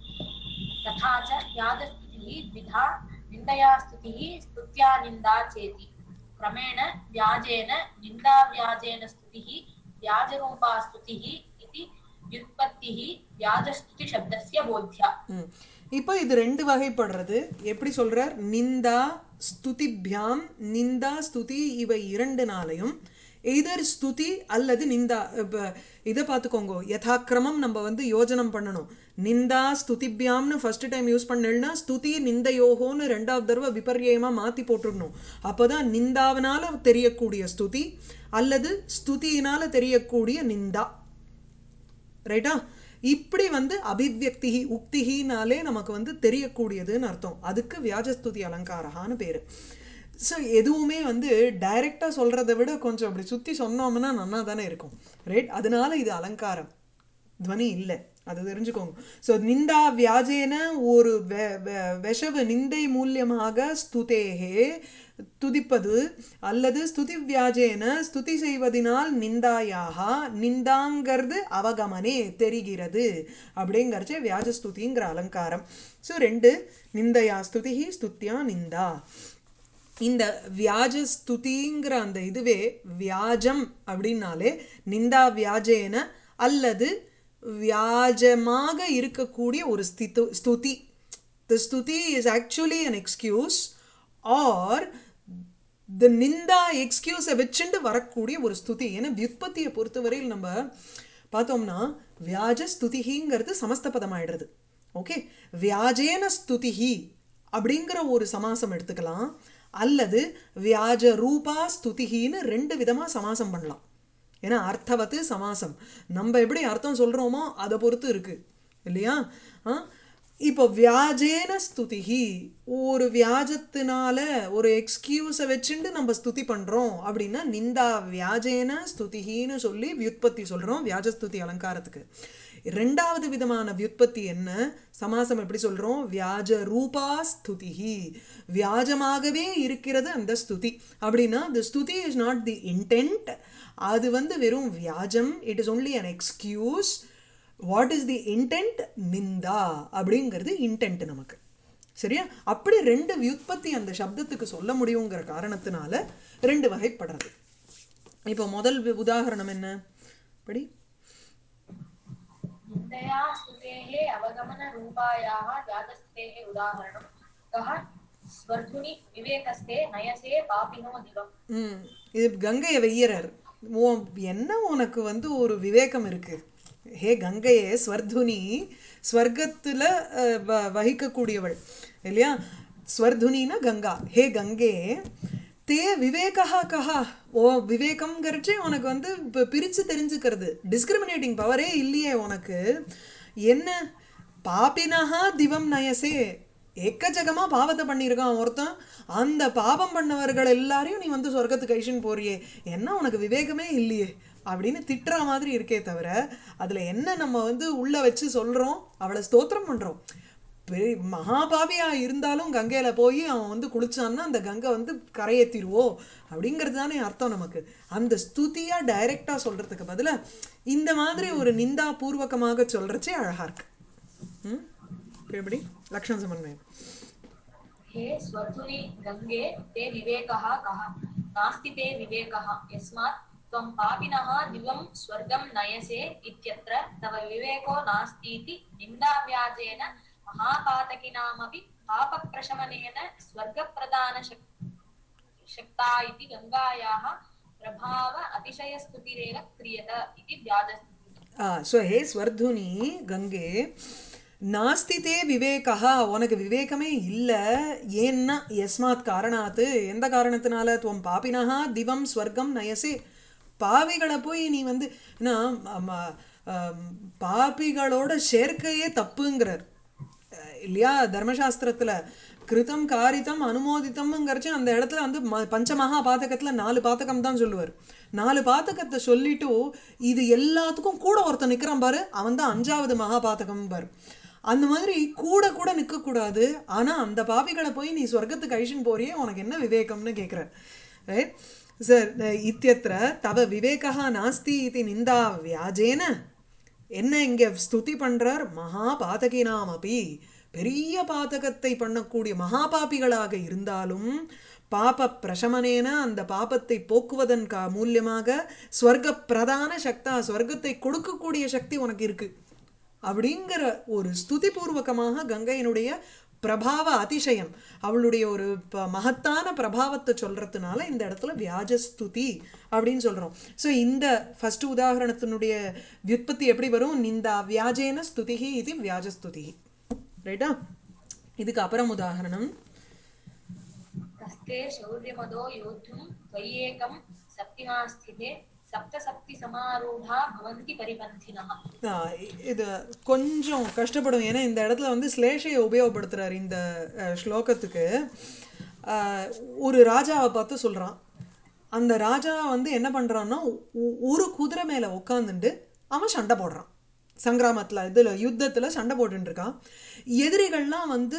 S4: तथा च व्याजस्तुतिः द्विधा निन्दया स्तुतिः स्तुत्या निन्दा चेति क्रमेण व्याजेन निन्दाव्याजेन स्तुतिः व्याजरूपा स्तुतिः इति व्युत्पत्तिः व्याजस्तुतिशब्दस्य बोध्या
S1: ம். இப்போ இது ரெண்டு வகைப்படுறது எப்படி சொல்றார் நிந்தா ஸ்துதிபியாம் நிந்தா ஸ்துதி இவை இரண்டு நாளையும் எய்தர் ஸ்துதி அல்லது நிந்தா இப்போ இதை பார்த்துக்கோங்க யதாக்கிரமம் நம்ம வந்து யோஜனம் பண்ணணும் நிந்தா ஸ்துதிபியாம்னு ஃபர்ஸ்ட் டைம் யூஸ் பண்ணலன்னா ஸ்துதி நிந்தையோகோன்னு ரெண்டாவது தடவை விபர்யமாக மாற்றி போட்டுடணும் அப்போ தான் நிந்தாவினால தெரியக்கூடிய ஸ்துதி அல்லது ஸ்துதியினால தெரியக்கூடிய நிந்தா ரைட்டா இப்படி வந்து அபிவியக்தி உக்திகினாலே நமக்கு வந்து தெரியக்கூடியதுன்னு அர்த்தம் அதுக்கு வியாஜஸ்துதி அலங்காரகான்னு பேர் ஸோ எதுவுமே வந்து டைரெக்டாக சொல்கிறத விட கொஞ்சம் அப்படி சுற்றி சொன்னோம்னா நன்னா தானே இருக்கும் ரைட் அதனால இது அலங்காரம் துவனி இல்லை அது தெரிஞ்சுக்கோங்க ஸோ நிந்தா வியாஜேன ஒரு வெ வெ- விஷவ நிந்தை மூலியமாக ஸ்துதேகே துதிப்பது அல்லது ஸ்துதி வியாஜேன ஸ்துதி செய்வதினால் நிந்தாயாக நிந்தாங்கிறது அவகமனே தெரிகிறது அப்படிங்கிறச்சே வியாஜஸ்துதிங்கிற அலங்காரம் ஸோ ரெண்டு நிந்தையா ஸ்துதிஹி ஸ்துத்யா நிந்தா இந்த வியாஜஸ்துதிங்கிற அந்த இதுவே வியாஜம் அப்படின்னாலே நிந்தா வியாஜேன அல்லது வியாஜமாக இருக்கக்கூடிய ஒரு ஸ்திது ஸ்துதி த ஸ்துதி is actually an excuse or the நிந்தா எக்ஸ்கியூஸை வச்சுட்டு வரக்கூடிய ஒரு ஸ்துதி ஏன்னா வியுற்பத்தியை பொறுத்தவரையில் நம்ம பார்த்தோம்னா வியாஜ ஸ்துதிங்கிறது சமஸ்த பதம் ஆயிடுறது ஓகே வியாஜேன ஸ்துதிஹி அப்படிங்கிற ஒரு சமாசம் எடுத்துக்கலாம் அல்லது வியாஜ ரூபா ஸ்துதிஹின்னு ரெண்டு விதமாக சமாசம் பண்ணலாம் ஏன்னா அர்த்தவத்து சமாசம் நம்ம எப்படி அர்த்தம் சொல்கிறோமோ அதை பொறுத்து இருக்குது இல்லையா ஆ இப்போ வியாஜேன ஸ்துதிஹி ஒரு வியாஜத்தினால ஒரு எக்ஸ்கியூஸை வச்சுட்டு நம்ம ஸ்துதி பண்ணுறோம் அப்படின்னா நிந்தா வியாஜேன ஸ்துதிஹின்னு சொல்லி வியுற்பத்தி சொல்கிறோம் வியாஜஸ்துதி அலங்காரத்துக்கு ரெண்டாவது விதமான வியுற்பத்தி என்ன சமாசம் எப்படி சொல்கிறோம் வியாஜ ரூபா ஸ்துதிஹி வியாஜமாகவே இருக்கிறது அந்த ஸ்துதி அப்படின்னா தி ஸ்துதி இஸ் நாட் தி இன்டென்ட் அது வந்து வெறும் வியாஜம் it is only an excuse what is the intent நிந்தா அப்படிங்கிறது இன்டென்ட் நமக்கு சரியா அப்படி ரெண்டு வியுற்பத்தி அந்த சப்தத்துக்கு சொல்ல முடியுங்கிற காரணத்தினால ரெண்டு வகைப்படுறது இப்போ முதல் வி- உதாரணம் என்ன படி
S4: निन्दया स्तुतेः अवगमनरूपायाः जातस्तेः उदाहरणं कः स्वर्धुनि विवेकस्ते नयसे पापिनो दिवम्
S1: ம் இது கங்கையை வெய்யறர் உன் என்ன உனக்கு வந்து ஒரு விவேகம் இருக்கு ஹே கங்கையே ஸ்வர்துனி ஸ்வர்க்கத்தில் வகிக்கக்கூடியவள் இல்லையா ஸ்வர்துனினா கங்கா ஹே கங்கே தே விவேகா கஹா ஓ விவேகம்ங்கிறச்சே உனக்கு வந்து இப்போ பிரித்து தெரிஞ்சுக்கிறது டிஸ்கிரிமினேட்டிங் பவரே இல்லையே உனக்கு என்ன பாப்பினஹா திவம் நயசே எக்கச்சக்கமா பாவத்தை பண்ணியிருக்கான் ஒருத்தன் அந்த பாவம் பண்ணவர்கள் எல்லாரையும் நீ வந்து சொர்க்கத்துக்கு ஐஷன் போறியே என்ன உனக்கு விவேகமே இல்லையே அப்படின்னு திட்டுற மாதிரி இருக்கே தவிர அதில் என்ன நம்ம வந்து உள்ளே வச்சு சொல்கிறோம் அவளை ஸ்தோத்திரம் பண்ணுறோம் பெரிய மகாபாவியா இருந்தாலும் கங்கையில போய் அவன் வந்து குளிச்சான்னா அந்த கங்கை வந்து கரையேத்திருவோ அப்படிங்கிறது தானே அர்த்தம் நமக்கு அந்த ஸ்துதியா டைரக்டா சொல்றதுக்கு பதிலா இந்த மாதிரி ஒரு நிந்தா பூர்வகமாக சொல்றச்சே அழகா இருக்கு ம் இப்ப எப்படி லக்ஷண சமன்வயம்
S4: हे स्वर्धुनि गङ्गे ते विवेकः कः नास्ति ते विवेकः यस्मात् त्वं पापिनः दिवं स्वर्गं नयसे इत्यत्र तव विवेको नास्तीति निन्दाव्याजेन महापातकिनामपि पापप्रशमनेन स्वर्गप्रदानशक् शक्ता इति गङ्गायाः प्रभाव अतिशयस्तुतिरेव क्रियत इति व्याजस्तुतिः
S1: ஸோ ஹே ஸ்வர்துனி கங்கே நாஸ்தி தே விவேகா உனக்கு விவேகமே இல்லை ஏன்னா எஸ்மாத் காரணாத்து எந்த காரணத்தினால துவம் பாப்பினஹா திவம் ஸ்வர்க்கம் நயசே பாவிகளை போய் நீ வந்து ஏன்னா ஆமா, ஆம், பாபிகளோட சேர்க்கையே தப்புங்கிறார் அஹ் இல்லையா தர்மசாஸ்திரத்துல கிருதம் காரிதம் அனுமோதித்தம்ங்கிறச்சு அந்த இடத்துல வந்து ம பஞ்சமகா பாதகத்துல நாலு பாதகம் தான் சொல்லுவார் நாலு பாதகத்தை சொல்லிட்டு இது எல்லாத்துக்கும் கூட ஒருத்தன் நிற்கிறான் பாரு அவன் தான் அஞ்சாவது மகா பாதகம் பாரு அந்த மாதிரி கூட கூட நிற்கக்கூடாது ஆனால் அந்த பாவிகளை போய் நீ சொர்க்கத்துக்கு ஐஷன் போறியே உனக்கு என்ன விவேகம்னு கேட்குறார் ரைட் சார் இத்தியத்திர தவ விவேகா நாஸ்தி இது நிந்தா வியாஜேன என்ன இங்க ஸ்துதி பண்றார் மகா பாதகினாம் அபி பெரிய பாதகத்தை பண்ணக்கூடிய மகாபாபிகளாக இருந்தாலும் பாப பிரசமனேன அந்த பாபத்தை போக்குவதன் கா மூலியமாக ஸ்வர்க பிரதான சக்தா ஸ்வர்க்கத்தை கொடுக்கக்கூடிய சக்தி உனக்கு இருக்கு அப்படிங்கிற ஒரு ஸ்துதி பூர்வகமாக கங்கையினுடைய பிரபாவ அதிசயம் அவளுடைய ஒரு ப- மகத்தான பிரபாவத்தை சொல்றதுனால இந்த இடத்துல வியாஜஸ்துதி அப்படின்னு சொல்றோம் ஸோ இந்த ஃபர்ஸ்ட் உதாரணத்தினுடைய வியுற்பத்தி எப்படி வரும் நிந்தா வியாஜேன ஸ்துதிஹி இது வியாஜஸ்துதிஹி ரைட்டா இதுக்கு அப்புறம் உதாரணம்
S4: कस्ते शौर्यमदो योद्धुं त्वय्येकं सप्तिमा स्थिते सप्तसप्तिसमारूढा भवन्ति परिपन्थिनः
S1: ஆ, இ- இது கொஞ்சம் கஷ்டப்படும் ஏன்னா இந்த இடத்துல வந்து ஸ்லேஷையை உபயோகப்படுத்துறாரு இந்த அஹ், ஸ்லோகத்துக்கு ஆ, ஒரு ராஜாவை பார்த்து சொல்றான் அந்த ராஜா வந்து என்ன பண்றான்னா ஒ- ஒரு குதிரை மேல உட்காந்துட்டு அவன் சண்டை போடுறான் சங்கிராமத்துல இதுல யுத்தத்துல சண்டை போட்டுட்டு இருக்கான் எதிரிகள்லாம் வந்து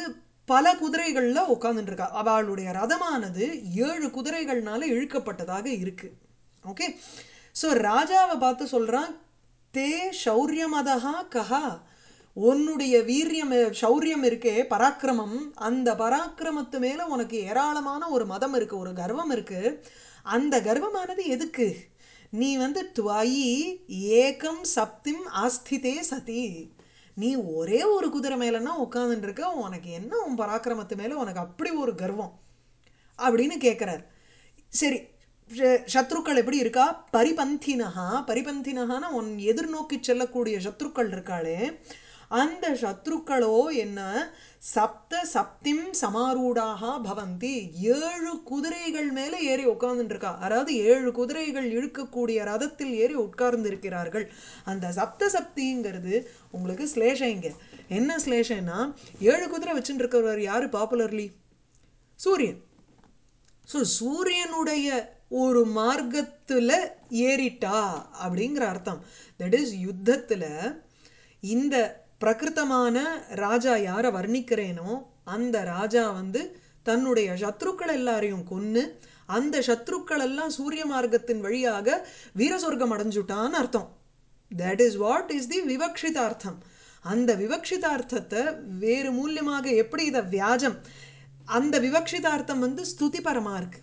S1: பல குதிரைகள்ல உட்கார்ந்துட்டு இருக்கா அவளுடைய ரதமானது ஏழு குதிரைகள்னால இழுக்கப்பட்டதாக இருக்கு ஓகே ஸோ ராஜாவை பார்த்து சொல்றான் தே சௌரியமதா கஹா உன்னுடைய வீரியம் சௌரியம் இருக்கே பராக்கிரமம் அந்த பராக்கிரமத்து மேல உனக்கு ஏராளமான ஒரு மதம் இருக்கு ஒரு கர்வம் இருக்கு அந்த கர்வமானது எதுக்கு நீ வந்து துவாயி ஏகம் சப்திம் ஆஸ்திதே சதி நீ ஒரே ஒரு குதிரை மேலன்னா உட்காந்துட்டு இருக்க உனக்கு என்ன உன் பராக்கிரமத்து மேல உனக்கு அப்படி ஒரு கர்வம் அப்படின்னு கேட்குறார் சரி ஷ- சத்ருக்கள் எப்படி இருக்கா பரிபந்தினஹா பரிபந்தினஹான்னா உன் எதிர்நோக்கி செல்லக்கூடிய சத்ருக்கள் இருக்காளே அந்த சத்ருக்களோ என்ன சப்த சப்திம் சமாரூடாக பவந்தி ஏழு குதிரைகள் மேலே ஏறி உட்கார்ந்துட்டு இருக்கா அதாவது ஏழு குதிரைகள் இழுக்கக்கூடிய ரதத்தில் ஏறி உட்கார்ந்து இருக்கிறார்கள் அந்த சப்த சப்திங்கிறது உங்களுக்கு ஸ்லேஷம் இங்க என்ன ஸ்லேஷம்னா ஏழு குதிரை வச்சுட்டு இருக்கிறவர் யாரு பாப்புலர்லி சூரியன் ஸோ சூரியனுடைய ஒரு மார்க்கத்தில் ஏறிட்டா அப்படிங்கிற அர்த்தம் தட் இஸ் யுத்தத்தில் இந்த பிரகிருத்தமான ராஜா யாரை வர்ணிக்கிறேனோ அந்த ராஜா வந்து தன்னுடைய சத்ருக்கள் எல்லாரையும் கொன்னு அந்த சத்ருக்கள் எல்லாம் சூரிய மார்க்கத்தின் வழியாக வீரசொர்க்கம் அடைஞ்சுட்டான்னு அர்த்தம் that is what is the விவக்ஷிதார்த்தம் அந்த விவக்ஷிதார்த்தத்தை வேறு மூலியமாக எப்படி இதை வியாஜம் அந்த விவக்ஷிதார்த்தம் வந்து ஸ்துதிபரமா இருக்கு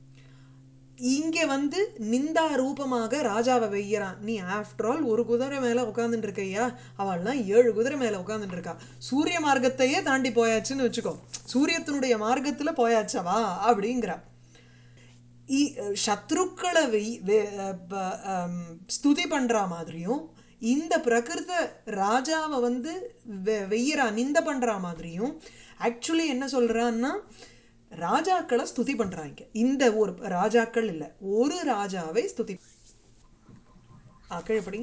S1: இங்க வந்து நிந்தா ரூபமாக ராஜாவை வெய்யறான் நீ ஆஃப்டர் ஆல் ஒரு குதிரை மேல உட்காந்துட்டு இருக்கையா அவள்லாம் ஏழு குதிரை மேல உட்காந்துட்டு இருக்கா சூரிய மார்க்கத்தையே தாண்டி போயாச்சுன்னு வச்சுக்கோ சூரியத்தினுடைய மார்க்கத்துல போயாச்சவா அப்படிங்கிறா இ- சத்ருக்களை வெய் வெ- ப- அம், ஸ்துதி பண்ற மாதிரியும் இந்த பிரகிருத ராஜாவை வந்து வெ- வெய்யறா நிந்த பண்ற மாதிரியும் ஆக்சுவலி என்ன சொல்றான்னா ராஜாக்களை ஸ்துதி பண்றாங்க இந்த ஒரு ராஜாக்கள் இல்ல ஒரு ராஜாவை ஸ்துதி ஆ, கீழ்ப்படி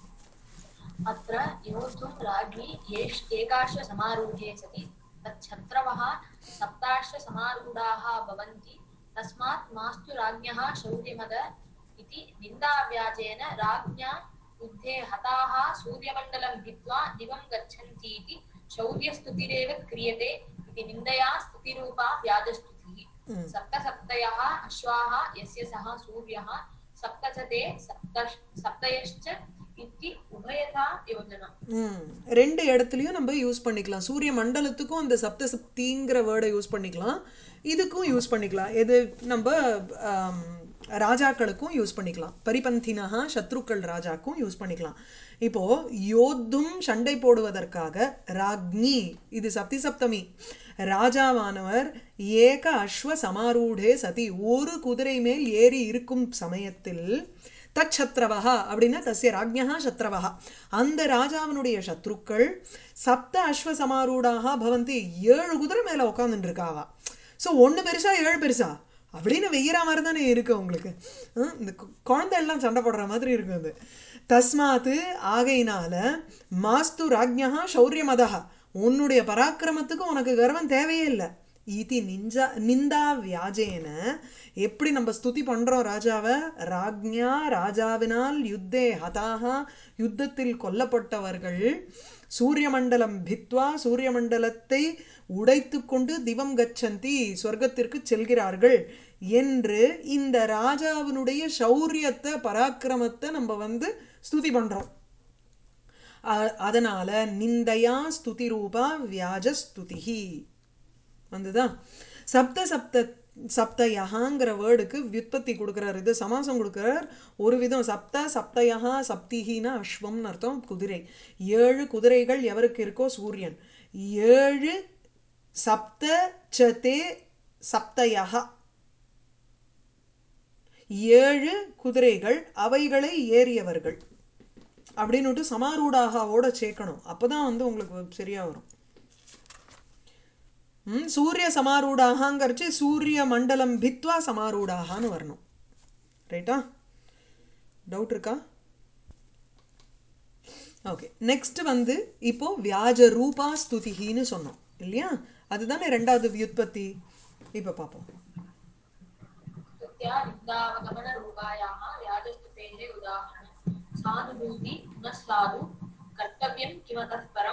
S4: अत्र योद्धुं राज्ञी एष एकाश्वसमारूढे सति तच्छत्रवः सप्ताश्वसमारूढाः भवन्ति तस्मात् मास्तु राज्ञः शौर्यमद इति निन्दाव्याजेन राज्ञा युद्धे हताः सूर्यमण्डलं भित्त्वा दिवं गच्छन्तीति शौर्यस्तुतिरेव क्रियते इति निन्दया स्तुतिरूपा व्याजस्तुतिः सप्तसप्तयः अश्वाः यस्य सः सूर्यः सप्त च ते सप्त सप्तयश्च इति उभयथा योजनम्
S1: ம் ரெண்டு இடத்துலையும் நம்ம யூஸ் பண்ணிக்கலாம் சூரிய மண்டலத்துக்கும் அந்த சப்த சப்திங்கிற வேர்டை யூஸ் பண்ணிக்கலாம் இதுக்கும் யூஸ் பண்ணிக்கலாம் எது நம்ம ஆம், ராஜாக்களுக்கும் யூஸ் பண்ணிக்கலாம் பரிபந்தினஹா சத்ருக்கள் ராஜாக்கும் யூஸ் பண்ணிக்கலாம் இப்போ யோத்தும் சண்டை போடுவதற்காக ராக்னி இது சப்தி சப்தமி ராஜாவானவர் ஏக அஸ்வ சமாரூடே சதி ஒரு குதிரை மேல் ஏறி இருக்கும் சமயத்தில் தச்சத்ரவஹா அப்படின்னா தஸ்ய ராஜ்ஞா சத்ரவஹா அந்த ராஜாவினுடைய சத்ருக்கள் சப்த அஸ்வ சமாரூடாக பவந்தி ஏழு குதிரை மேல உட்காந்துட்டு இருக்காவா ஸோ ஒன்று பெருசா ஏழு பெருசா அப்படின்னு வெய்யற மாதிரி தானே இருக்கு உங்களுக்கு ஹம், இந்த கு- குழந்தை எல்லாம் சண்டை போடுற மாதிரி இருக்கு அது தஸ்மாத்து ஆகையினால மாஸ்து ராஜ்ஞா சௌரியமதா உன்னுடைய பராக்கிரமத்துக்கு உனக்கு கர்வம் தேவையே இல்லை இதி நிஞ்சா நிந்தா வியாஜேன எப்படி நம்ம ஸ்துதி பண்றோம் ராஜாவை ராஜ்ஞா ராஜாவினால் யுத்தே ஹதாகா யுத்தத்தில் கொல்லப்பட்டவர்கள் சூரிய மண்டலம் பித்வா சூரிய மண்டலத்தை உடைத்து கொண்டு திவம் கச்சந்தி சொர்க்கத்திற்கு செல்கிறார்கள் என்று இந்த ராஜாவினுடைய சௌரியத்தை பராக்கிரமத்தை நம்ம வந்து ஸ்துதி பண்றோம் அ- அதனால நிந்தையா ஸ்துதி ரூபா வியாஜ ஸ்துதிஹி வந்துதா சப்த சப்த சப்தயஹாங்கிற வேர்டுக்கு வியுத்பத்தி கொடுக்குறார் இது சமாசம் கொடுக்குறார் ஒரு விதம் சப்த சப்தயஹா சப்திஹினா அஸ்வம்னு அர்த்தம் குதிரை ஏழு குதிரைகள் எவருக்கு இருக்கோ சூரியன் ஏழு சப்த சதே சப்தயஹா ஏழு குதிரைகள் அவைகளை ஏறியவர்கள் அப்படின்னுட்டு சமாரூடாகாவோட சேர்க்கணும் அப்பதான் வந்து உங்களுக்கு சரியா வரும் ம், சூரிய சமாரூடாகங்கிறச்சு சூரிய மண்டலம் பித்வா சமாரூடாகான்னு வரணும் ரைட்டா டவுட் இருக்கா ஓகே நெக்ஸ்ட் வந்து இப்போ வியாஜ ரூபா ஸ்துதிகின்னு சொன்னோம் இல்லையா அதுதானே ரெண்டாவது வியுத்பத்தி இப்போ பார்ப்போம்
S4: स्तुत्या निन्दावगमनरूपायाः व्याजस्तुतेः उदाहरणम् सानुभूति पुनः साधु कर्तव्यं किमतः परम्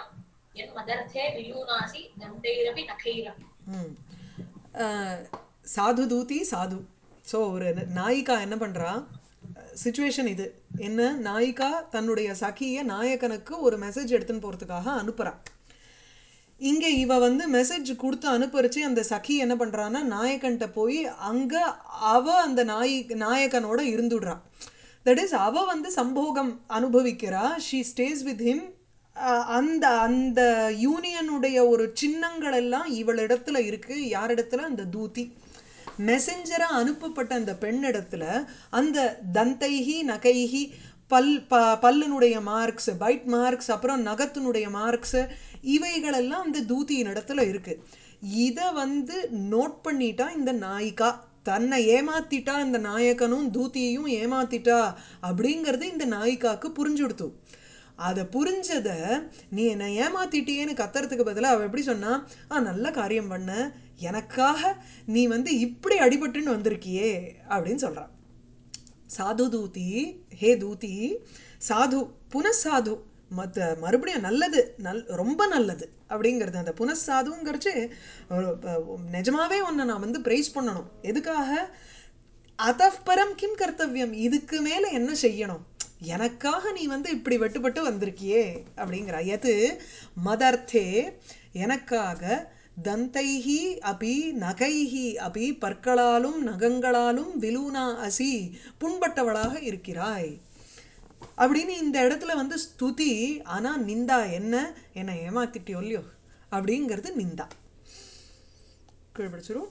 S4: यन् मदर्थे वियूनासि दण्डैरपि नखैरपि
S1: ம். அஹ், சாது தூதி சாது ஸோ ஒரு ந- நாயிகா என்ன பண்ணுறா சுச்சுவேஷன் இது என்ன நாயிகா தன்னுடைய சகியை நாயகனுக்கு ஒரு மெசேஜ் எடுத்துன்னு போகிறதுக்காக அனுப்புகிறா இங்கே இவ வந்து மெசேஜ் கொடுத்து அனுப்பரிச்சு அந்த சகி என்ன பண்ணுறான்னா நாயகன்ட்ட போய் அங்கே அவ அந்த நாயி நாயகனோட இருந்துடுறா தட் இஸ் அவ வந்து சம்போகம் அனுபவிக்கிறா ஷீ ஸ்டேஸ் வித் ஹிம் அந்த அந்த யூனியனுடைய ஒரு சின்னங்கள் எல்லாம் இவளிடத்துல இருக்கு யாரிடத்துல அந்த தூதி மெசஞ்சராக அனுப்பப்பட்ட அந்த பெண்ணிடத்துல அந்த தந்தைஹி நகைஹி பல் ப பல்லினுடைய மார்க்ஸ் பைட் மார்க்ஸ் அப்புறம் நகத்தினுடைய மார்க்ஸ் இவைகளெல்லாம் அந்த தூதியின் இடத்துல இருக்கு இதை வந்து நோட் பண்ணிட்டா இந்த நாயிகா தன்னை ஏமாத்திட்டா இந்த நாயகனும் தூத்தியையும் ஏமாத்திட்டா அப்படிங்கிறது இந்த நாயிகாக்கு புரிஞ்சுடுத்து அதை புரிஞ்சதை நீ என்னை ஏமாத்திட்டியேன்னு கத்துறதுக்கு பதிலாக அவள் எப்படி சொன்னா ஆ நல்ல காரியம் பண்ண எனக்காக நீ வந்து இப்படி அடிபட்டுன்னு வந்திருக்கியே அப்படின்னு சொல்கிறான் சாது தூதி ஹே தூதி சாது புனசாது மற்ற மறுபடியும் நல்லது நல் ரொம்ப நல்லது அப்படிங்கிறது அந்த புனசாதுங்கிறச்சு நிஜமாவே உன்னை நான் வந்து ப்ரைஸ் பண்ணணும் எதுக்காக அதப்பரம் கிம் கர்த்தவியம் இதுக்கு மேலே என்ன செய்யணும் எனக்காக நீ வந்து இப்படி வெட்டுப்பட்டு வந்திருக்கியே அப்படிங்கிற எது மதர்த்தே எனக்காக தந்தைஹி அபி நகைஹி அபி பற்களாலும் நகங்களாலும் விலூனா அசி புண்பட்டவளாக இருக்கிறாய் அப்படின்னு இந்த இடத்துல வந்து ஸ்துதி ஆனா நிந்தா என்ன என்னை ஏமாத்திட்டியோ இல்லையோ அப்படிங்கிறது நிந்தா கீழ்படிச்சிரும்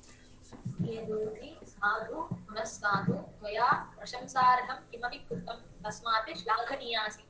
S4: हेदोति साधु पुनः साधु त्वया प्रशंसार्हं किमपि कृतं तस्मात् श्लाघनीयासि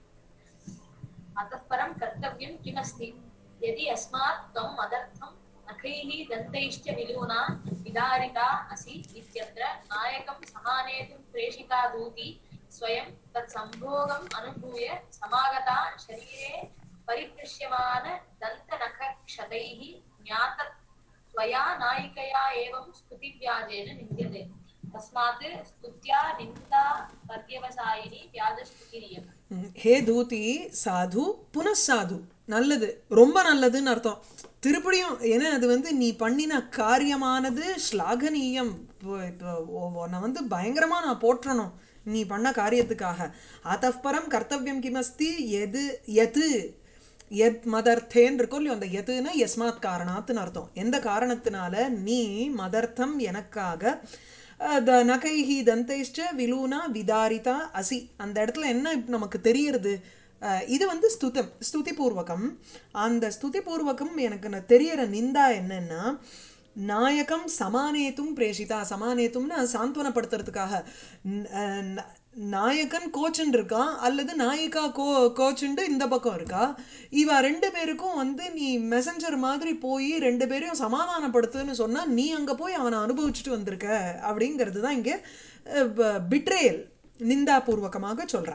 S4: अतः परं कर्तव्यं किमस्ति यदि अस्मात् त्वं मदर्थं नखैः दन्तैश्च विलूना विदारिता असि इत्यत्र नायकं समानेतुं प्रेषिता दूती स्वयं तत्सम्भोगम् अनुभूय समागता शरीरे परिदृश्यमान दन्तनखक्षतैः ज्ञात त्वया नायिकया एवं स्तुतिव्याजेन निन्द्यते तस्मात् स्तुत्या निन्दा पर्यवसायिनी व्याजस्तुतिरियम्
S1: ம், ஹே தூதி சாது புனசாது நல்லது ரொம்ப நல்லதுன்னு அர்த்தம் திருப்படியும் ஏன்னா அது வந்து நீ பண்ணின காரியமானது ஸ்லாகனீயம் இப்போ இப்போ உ- உன்னை வந்து பயங்கரமாக நான் போற்றணும் நீ பண்ண காரியத்துக்காக அதப்பரம் கர்த்தவியம் கிமஸ்தி எது எது எத் மதர்த்தேன் இருக்கும் இல்லையோ அந்த எதுன்னா எஸ்மாத் காரணாத்துன்னு அர்த்தம் எந்த காரணத்தினால நீ மதர்த்தம் எனக்காக அஹ், த நகைஹி தந்தைஷ்ட விலூனா விதாரிதா அசி அந்த இடத்துல என்ன இப்ப நமக்கு தெரியறது அஹ், இது வந்து ஸ்துதம் ஸ்துதி பூர்வகம் அந்த ஸ்துதி பூர்வகம் எனக்கு ந- தெரியற நிந்தா என்னன்னா நாயகம் சமானேத்தும் பிரேஷிதா சமானேத்தும்னா சாந்த்வனப்படுத்துறதுக்காக ந- அஹ், ந- நாயகன் கோச்சுன்னு இருக்கான் அல்லது நாயிகா கோ கோச்சுண்டு இந்த பக்கம் இருக்கா இவ ரெண்டு பேருக்கும் வந்து நீ மெசஞ்சர் மாதிரி போய் ரெண்டு பேரையும் சமாதானப்படுத்துன்னு சொன்னா நீ அங்க போய் அவனை அனுபவிச்சுட்டு வந்திருக்க அப்படிங்கிறது தான் இங்கே பிட்ரேயல் நிந்தாபூர்வகமாக சொல்றா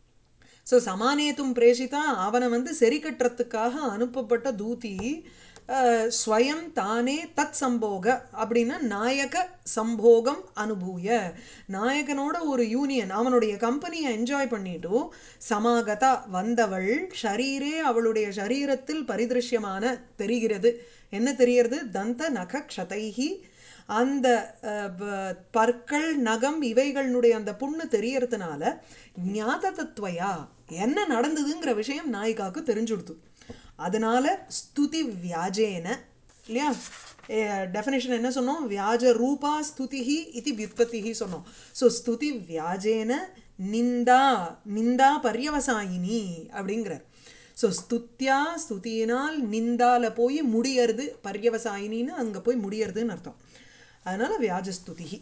S1: ஸோ சமானேத்தும் பிரேஷிதா அவனை வந்து சரி கட்டுறதுக்காக அனுப்பப்பட்ட தூதி அஹ், ஸ்வயம் தானே தத் சம்போக அப்படின்னா நாயக சம்போகம் அனுபூய நாயகனோட ஒரு யூனியன் அவனுடைய கம்பெனியை என்ஜாய் பண்ணிட்டு சமாகதா வந்தவள் ஷரீரே அவளுடைய சரீரத்தில் பரிதிருஷ்யமான தெரிகிறது என்ன தெரியறது தந்த நக க்ஷதைஹி அந்த அஹ், ப- பற்கள் நகம் இவைகளுடைய அந்த புண்ணு தெரியறதுனால ஞாத தத்துவயா என்ன நடந்ததுங்கிற விஷயம் நாயிகாக்கு தெரிஞ்சுடுத்து அதனால ஸ்துதி வியாஜேன இல்லையா டெஃபினேஷன் என்ன சொன்னோம் வியாஜ ரூபா ஸ்துதிஹி இது வியுத்பத்திஹி சொன்னோம் ஸோ ஸ்துதி வியாஜேன நிந்தா நிந்தா பர்யவசாயினி அப்படிங்கிறார் ஸோ ஸ்துத்யா ஸ்துதியினால் நிந்தால போய் முடியறது பர்யவசாயினின்னு அங்கே போய் முடியறதுன்னு அர்த்தம் அதனால வியாஜஸ்துதிஹி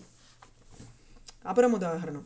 S1: அப்புறம் உதாகரணம்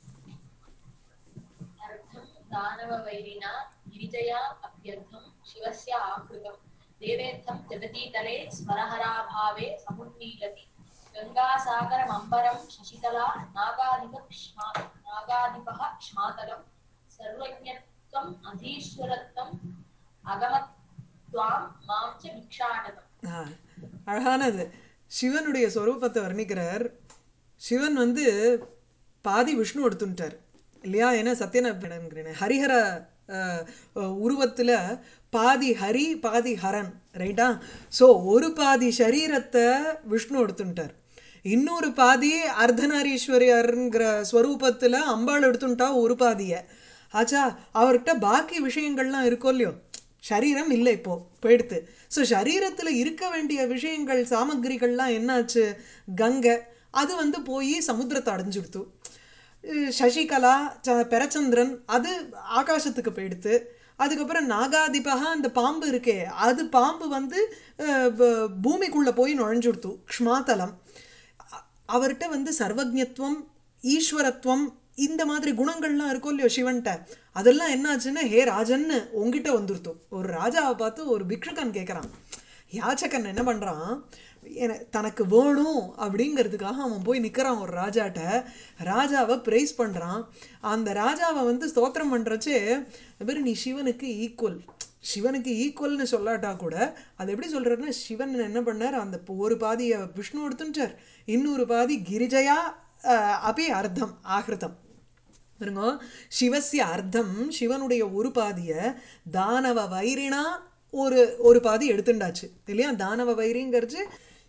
S4: अर्थं दानववैरिणा गिरिजया अभ्यर्थं शिवस्य आकृतं देवेत्थं जगतीतले स्मरहराभावे समुन्मीलति गङ्गासागरमम्बरं शशितला नागाधिपक्ष्मा नागाधिपः क्ष्मातलं सर्वज्ञत्वम् अधीश्वरत्वम् अगमत्वां मां च भिक्षाटनम्
S1: ஆ, அழகானது சிவனுடைய சொரூபத்தை வர்ணிக்கிறார் சிவன் வந்து பாதி விஷ்ணு எடுத்துட்டார் இல்லையா ஏன்னா சத்யநாராயணன் ஹரிஹர அஹ், அஹ், உருவத்துல பாதி ஹரி பாதி ஹரன் ரைட்டா ஸோ ஒரு பாதி சரீரத்தை விஷ்ணு எடுத்துட்டார் இன்னொரு பாதி அர்த்தநாரீஸ்வரியருங்கிற ஸ்வரூபத்துல அம்பாள் எடுத்துட்டா ஒரு பாதிய ஆச்சா அவர்கிட்ட பாக்கி விஷயங்கள்லாம் இருக்கோ இல்லையோ சரீரம் இல்லை இப்போ போயிடுத்து ஸோ சரீரத்தில் இருக்க வேண்டிய விஷயங்கள் சாமக்கிரிகள்லாம் என்னாச்சு கங்கை அது வந்து போய் சமுத்திரத்தை அடைஞ்சுடுத்து அஹ் சசிகலா ச பெரச்சந்திரன் அது ஆகாசத்துக்கு போயிடுத்து அதுக்கப்புறம் நாகாதிபகா அந்த பாம்பு இருக்கே அது பாம்பு வந்து அஹ், ப- பூமிக்குள்ள போய் நுழைஞ்சுடுத்து க்ஷ்மாதலம் அ- அவர்கிட்ட வந்து சர்வஜத்துவம் ஈஸ்வரத்துவம் இந்த மாதிரி குணங்கள்லாம் இருக்கும் இல்லையோ சிவன்கிட்ட அதெல்லாம் என்னாச்சுன்னா ஹே ராஜன்னு உங்ககிட்ட வந்துருத்தோம் ஒரு ராஜாவை பார்த்து ஒரு பிக்ஷுக்கன் கேட்குறான் யாச்சகன் என்ன பண்ணுறான் என தனக்கு வேணும் அப்படிங்கிறதுக்காக அவன் போய் நிற்கிறான் ஒரு ராஜாட்ட ராஜாவை ப்ரைஸ் பண்ணுறான் அந்த ராஜாவை வந்து ஸ்தோத்திரம் பண்ணுறச்சே பேர் நீ சிவனுக்கு ஈக்குவல் சிவனுக்கு ஈக்குவல்னு சொல்லாட்டா கூட அது எப்படி சொல்கிறாருன்னா சிவன் என்ன பண்ணார் அந்த ஒரு பாதியை விஷ்ணு எடுத்துட்டார் இன்னொரு பாதி கிரிஜயா அஹ், அபி அர்த்தம் ஆகிருதம் பாருங்க சிவசிய அர்த்தம் சிவனுடைய ஒரு பாதியை தானவ வைரினா ஒரு ஒரு பாதி எடுத்துண்டாச்சு இல்லையா தானவ வைரிங்கிறது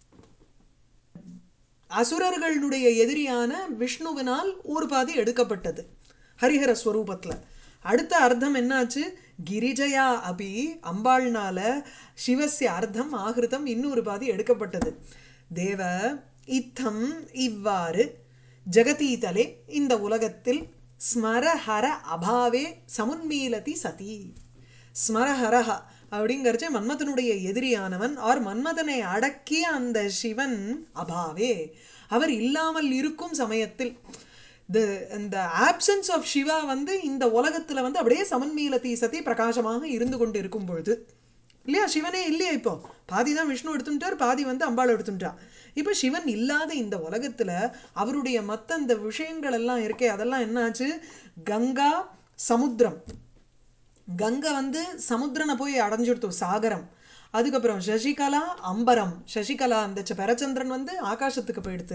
S1: அசுரர்களுடைய எதிரியான விஷ்ணுவினால் ஒரு பாதி எடுக்கப்பட்டது ஹரிஹர ஸ்வரூபத்தில் அடுத்த அர்த்தம் என்னாச்சு கிரிஜயா அபி அம்பாள்னால சிவசிய அர்த்தம் ஆகிருதம் இன்னொரு பாதி எடுக்கப்பட்டது தேவ இத்தம் இவ்வாறு ஜெகதீதலே இந்த உலகத்தில் ஸ்மரஹர அபாவே சமுன்மீலதி சதி ஸ்மரஹரஹ அப்படிங்கிறச்சு மன்மதனுடைய எதிரியானவன் ஆர் மன்மதனை அடக்கிய அந்த சிவன் அபாவே அவர் இல்லாமல் இருக்கும் சமயத்தில் த இந்த ஆப்சன்ஸ் ஆஃப் சிவா வந்து இந்த உலகத்தில் வந்து அப்படியே சமன்மீலதி சதி பிரகாசமாக இருந்து கொண்டு இருக்கும் பொழுது இல்லையா சிவனே இல்லையா இப்போ பாதி தான் விஷ்ணு எடுத்துட்டார் பாதி வந்து அம்பாள் எடுத்துட்டா இப்போ சிவன் இல்லாத இந்த உலகத்தில் அவருடைய மற்ற இந்த விஷயங்கள் எல்லாம் இருக்கே அதெல்லாம் என்னாச்சு கங்கா சமுத்திரம் கங்கை வந்து சமுத்திரனை போய் அடைஞ்சுடுத்து சாகரம் அதுக்கப்புறம் சசிகலா அம்பரம் சசிகலா அந்த ச- பரச்சந்திரன் வந்து ஆகாசத்துக்கு போயிடுத்து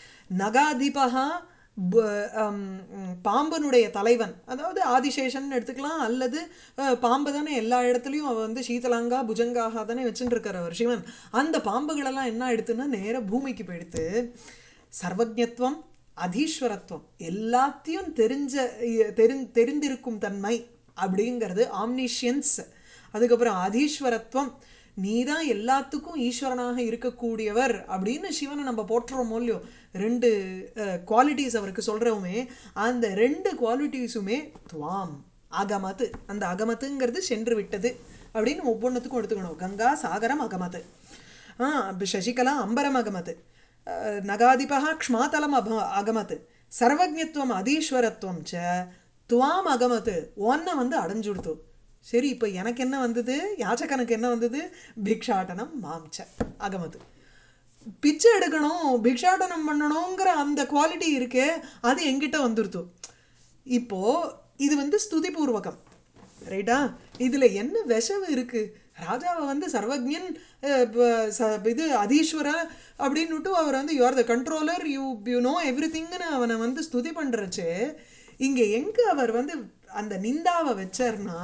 S1: நகாதிபகா ப- அம், ம், பாம்பனுடைய தலைவன் அதாவது ஆதிசேஷன் எடுத்துக்கலாம் அல்லது அஹ், பாம்பு தானே எல்லா இடத்துலையும் அவ வந்து சீதலாங்கா புஜங்காக தானே வச்சுட்டு இருக்கார் அவர் சிவன் அந்த பாம்புகளெல்லாம் என்ன எடுத்துன்னா நேரா பூமிக்கு போயிடுத்து சர்வஜத்துவம் அதீஸ்வரத்துவம் எல்லாத்தையும் தெரிஞ்ச இ- தெரிந் தெரிந்திருக்கும் தன்மை அப்படிங்கிறது ஆம்னிஷியன்ஸ் அதுக்கப்புறம் அதீஸ்வரத்துவம் நீ தான் எல்லாத்துக்கும் ஈஸ்வரனாக இருக்கக்கூடியவர் அப்படின்னு சிவனை நம்ம போற்றுறோமோ இல்லையோ ரெண்டு குவாலிட்டிஸ் அவருக்கு சொல்கிறோமே அந்த ரெண்டு குவாலிட்டிஸுமே துவாம் அகமத்து அந்த அகமத்துங்கிறது சென்று விட்டது அப்படின்னு ஒவ்வொன்றுத்துக்கும் எடுத்துக்கணும் கங்கா சாகரம் அகமத்து ஆ அப்ப சசிகலா அம்பரம் அகமத்து அஹ், நகாதிபः க்ஷ்மாதலம் அப அகமத் சர்வஜத்துவம் அதீஸ்வரத்துவம் ச துவாம் அகமத் ஒன்னை வந்து அடைஞ்சுடுத்து சரி இப்போ எனக்கு என்ன வந்தது யாச்சகனுக்கு என்ன வந்தது பிக்ஷாட்டனம் மாம்ச அகமத் பிச்சை எடுக்கணும் பிக்ஷாட்டனம் பண்ணணுங்கிற அந்த குவாலிட்டி இருக்கே அது எங்கிட்ட வந்துருத்து இப்போ இது வந்து ஸ்துதிபூர்வகம் ரைட்டா இதுல என்ன விஷம் இருக்கு ராஜாவை வந்து சர்வஜன் அஹ், ப- ச- இது அதீஸ்வர அப்படின்னுட்டு அவர் வந்து you are the controller you you know every திங்னு அவனை வந்து ஸ்துதி பண்றச்சு இங்க எங்க அவர் வந்து அந்த நிந்தாவை வச்சார்னா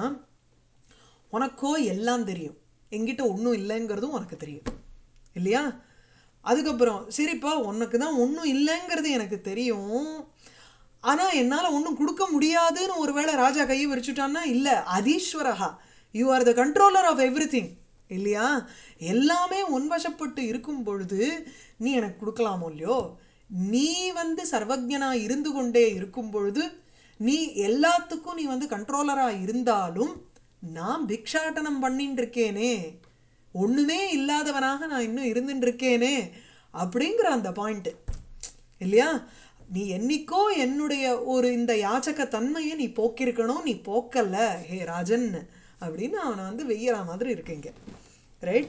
S1: உனக்கோ எல்லாம் தெரியும் என்கிட்ட ஒன்றும் இல்லைங்கிறதும் உனக்கு தெரியும் இல்லையா அதுக்கப்புறம் சரிப்பா உனக்கு தான் ஒன்றும் இல்லைங்கிறது எனக்கு தெரியும் ஆனால் என்னால் ஒன்றும் கொடுக்க முடியாதுன்னு ஒருவேளை ராஜா கையை விரிச்சுட்டான்னா இல்லை அதீஸ்வரஹா you are the controller of everything இல்லையா எல்லாமே உன்வசப்பட்டு இருக்கும் பொழுது நீ எனக்கு கொடுக்கலாமோ இல்லையோ நீ வந்து சர்வஜனா இருந்து கொண்டே இருக்கும் பொழுது நீ எல்லாத்துக்கும் நீ வந்து கண்ட்ரோலரா இருந்தாலும் நான் பிக்ஷாட்டனம் பண்ணிட்டு இருக்கேனே ஒண்ணுமே இல்லாதவனாக நான் இன்னும் இருந்துட்டு இருக்கேனே அப்படிங்கிற அந்த பாயிண்ட் இல்லையா நீ என்னைக்கோ என்னுடைய ஒரு இந்த யாச்சக தன்மையை நீ போக்கியிருக்கணும் நீ போக்கல ஹே ராஜன் அப்படின்னு அவனை வந்து வெய்யற மாதிரி இருக்குங்க ரைட்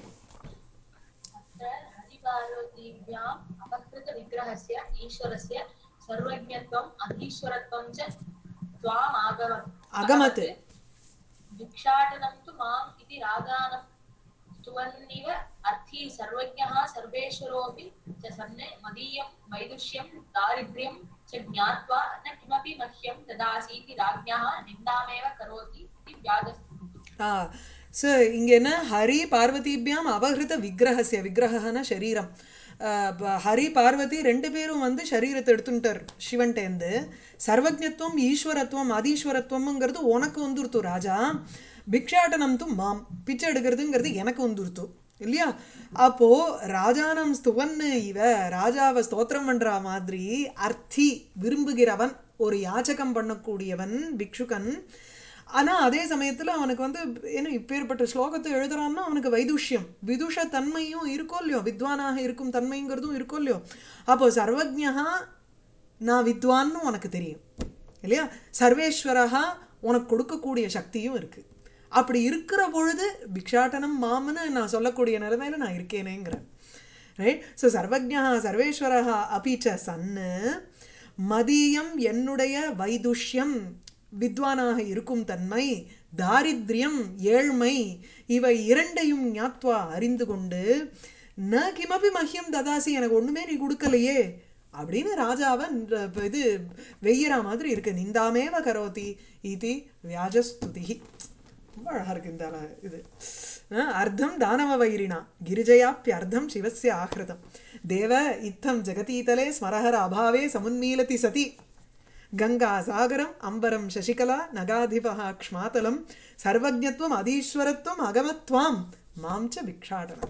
S4: अत्र हरिपार्वतीभ्याम् अपकृतविग्रहस्य ईश्वरस्य सर्वज्ञत्वम् अधीश्वरत्वं च त्वाम् आगमत्
S1: अगमत्।
S4: भिक्षाटनं तु माम् इति रागानं स्तुवन्निव अर्थी सर्वज्ञः सर्वेश्वरोऽपि च सन्ने मदीयं वैदुष्यं दारिद्र्यं च ज्ञात्वा न किमपि मह्यं ददासीति राज्ञः निन्दामेव करोति इति व्याजस्तुतिः
S1: ஆ ஸோ இங்கே என்ன ஹரி பார்வதிபியாம் அபகிருத விக்கிரகசிய விக்கிரகன சரீரம் ஆ, ப- ஹரி பார்வதி ரெண்டு பேரும் வந்து சரீரத்தை எடுத்துட்டார் சிவன்டேந்து சர்வஜத்துவம் ஈஸ்வரத்துவம் அதீஸ்வரத்துவம்ங்கிறது உனக்கு வந்துருத்து ராஜா பிக்ஷாட்டனம் து மாம் பிச்சை எடுக்கிறதுங்கிறது எனக்கு வந்துருத்து இல்லையா அப்போ ராஜானம் ஸ்துவன்னு இவ ராஜாவை ஸ்தோத்திரம் பண்ற மாதிரி அர்த்தி விரும்புகிறவன் ஒரு யாச்சகம் பண்ணக்கூடியவன் பிக்ஷுகன் ஆனா அதே சமயத்துல அவனுக்கு வந்து என்ன இப்பேற்பட்ட ஸ்லோகத்தை எழுதுறான்னா அவனுக்கு வைதுஷ்யம் விதுஷ தன்மையும் இருக்கோ இல்லையோ வித்வானாக இருக்கும் தன்மைங்கிறதும் இருக்கோ இல்லையோ அப்போ சர்வஜா நான் வித்வான்னு உனக்கு தெரியும் இல்லையா சர்வேஸ்வரஹா உனக்கு கொடுக்கக்கூடிய சக்தியும் இருக்கு அப்படி இருக்கிற பொழுது பிக்ஷாட்டனம் மாமன்னு நான் சொல்லக்கூடிய நிலைமையில நான் இருக்கேனேங்கிறேன் ரைட் ஸோ சர்வஜா சர்வேஸ்வரஹா அபீச்ச சன்னு மதியம் என்னுடைய வைதுஷ்யம் வித்வானாக இருக்கும் தன்மை தாரித்ரியம் ஏழ்மை இவை இரண்டையும் ஞாத்வா அறிந்து கொண்டு ந கிமபி மஹ்யம் ததாசி எனக்கு ஒண்ணுமே நீ கொடுக்கலையே அப்படின்னு ராஜாவை இந்த இது வெய்யற மாதிரி இருக்கு நிந்தாமேவ கரோதி இது வியாஜஸ்துதி ரொம்ப அழகா இருக்கு இந்த அழ- இது அஹ், அர்த்தம் தானவ வைரிணா கிரிஜயாப்பியர்த்தம் சிவஸ்ய ஆகிருதம் தேவ இத்தம் ஜெகதீதலே ஸ்மரஹர அபாவே சமுன்மீலதி சதி கங்கா சாகரம் அம்பரம் சசிகலா நகாதிபः க்ஷ்மாதலம் சர்வஜத்வம் அதீஸ்வரத்துவம் அகமத்வாம் மாம் ச பிக்ஷாடனம்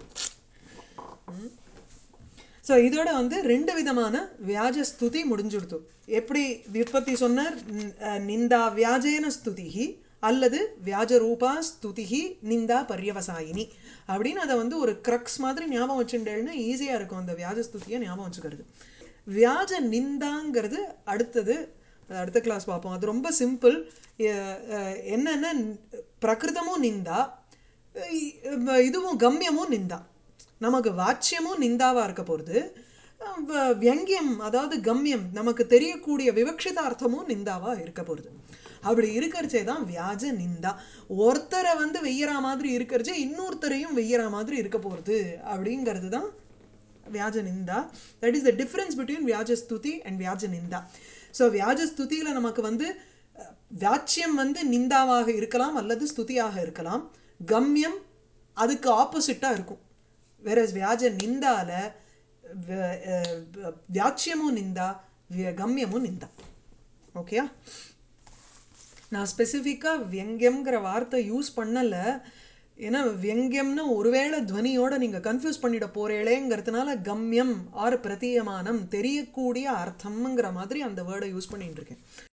S1: ஸோ இதோட வந்து ரெண்டு விதமான வியாஜ ஸ்துதி முடிஞ்சுடுத்து எப்படி விற்பத்தி சொன்னார் ந- அஹ் நிந்தா வியாஜேன ஸ்துதிஹி அல்லது வியாஜ ரூபா ஸ்துதிஹி நிந்தா பர்யவசாயினி அப்படின்னு அதை வந்து ஒரு க்ரக்ஸ் மாதிரி ஞாபகம் வச்சுட்டேன்னா ஈஸியாக இருக்கும் அந்த வியாஜ ஸ்துதியை ஞாபகம் வச்சுக்கிறது வியாஜ நிந்தாங்கிறது அடுத்தது அது அடுத்த கிளாஸ் பார்ப்போம் அது ரொம்ப சிம்பிள் என்னென்ன பிரகிருதமும் நிந்தா இ- இதுவும் கம்யமும் நிந்தா நமக்கு வாச்சியமும் நிந்தாவா இருக்க போகிறது வியங்கியம் அதாவது கம்யம் நமக்கு தெரியக்கூடிய விவக்ஷிதார்த்தமும் நிந்தாவா இருக்க போகிறது அப்படி இருக்கிறச்சே தான் வியாஜ நிந்தா ஒருத்தரை வந்து வெய்யற மாதிரி இருக்கிறச்சே இன்னொருத்தரையும் வெய்யற மாதிரி இருக்க போகிறது அப்படிங்கிறது தான் வியாஜ நிந்தா that is the difference between வியாஜ ஸ்துதி அண்ட் வியாஜ நிந்தா ஸோ வியாஜ ஸ்துதியில் நமக்கு வந்து அஹ், வாச்சியம் வந்து நிந்தாவாக இருக்கலாம் அல்லது ஸ்துதியாக இருக்கலாம் கம்யம் அதுக்கு ஆப்போசிட்டாக இருக்கும் வேற வியாஜ நிந்தால வ- அஹ், வ- வியாச்சியமும் நிந்தா விய- கம்யமும் நிந்தா ஓகேயா நான் ஸ்பெசிஃபிக்காக வியங்கியம்ங்கிற வார்த்தை யூஸ் பண்ணலை ஏன்னா வியங்கியம்னு ஒருவேளை துவனியோட நீங்கள் கன்ஃபியூஸ் பண்ணிட போறேளேங்கிறதுனால கம்யம் ஆர் பிரதீயமானம் தெரியக்கூடிய அர்த்தம்ங்கிற மாதிரி அந்த வேர்டை யூஸ் பண்ணிட்டு இருக்கேன்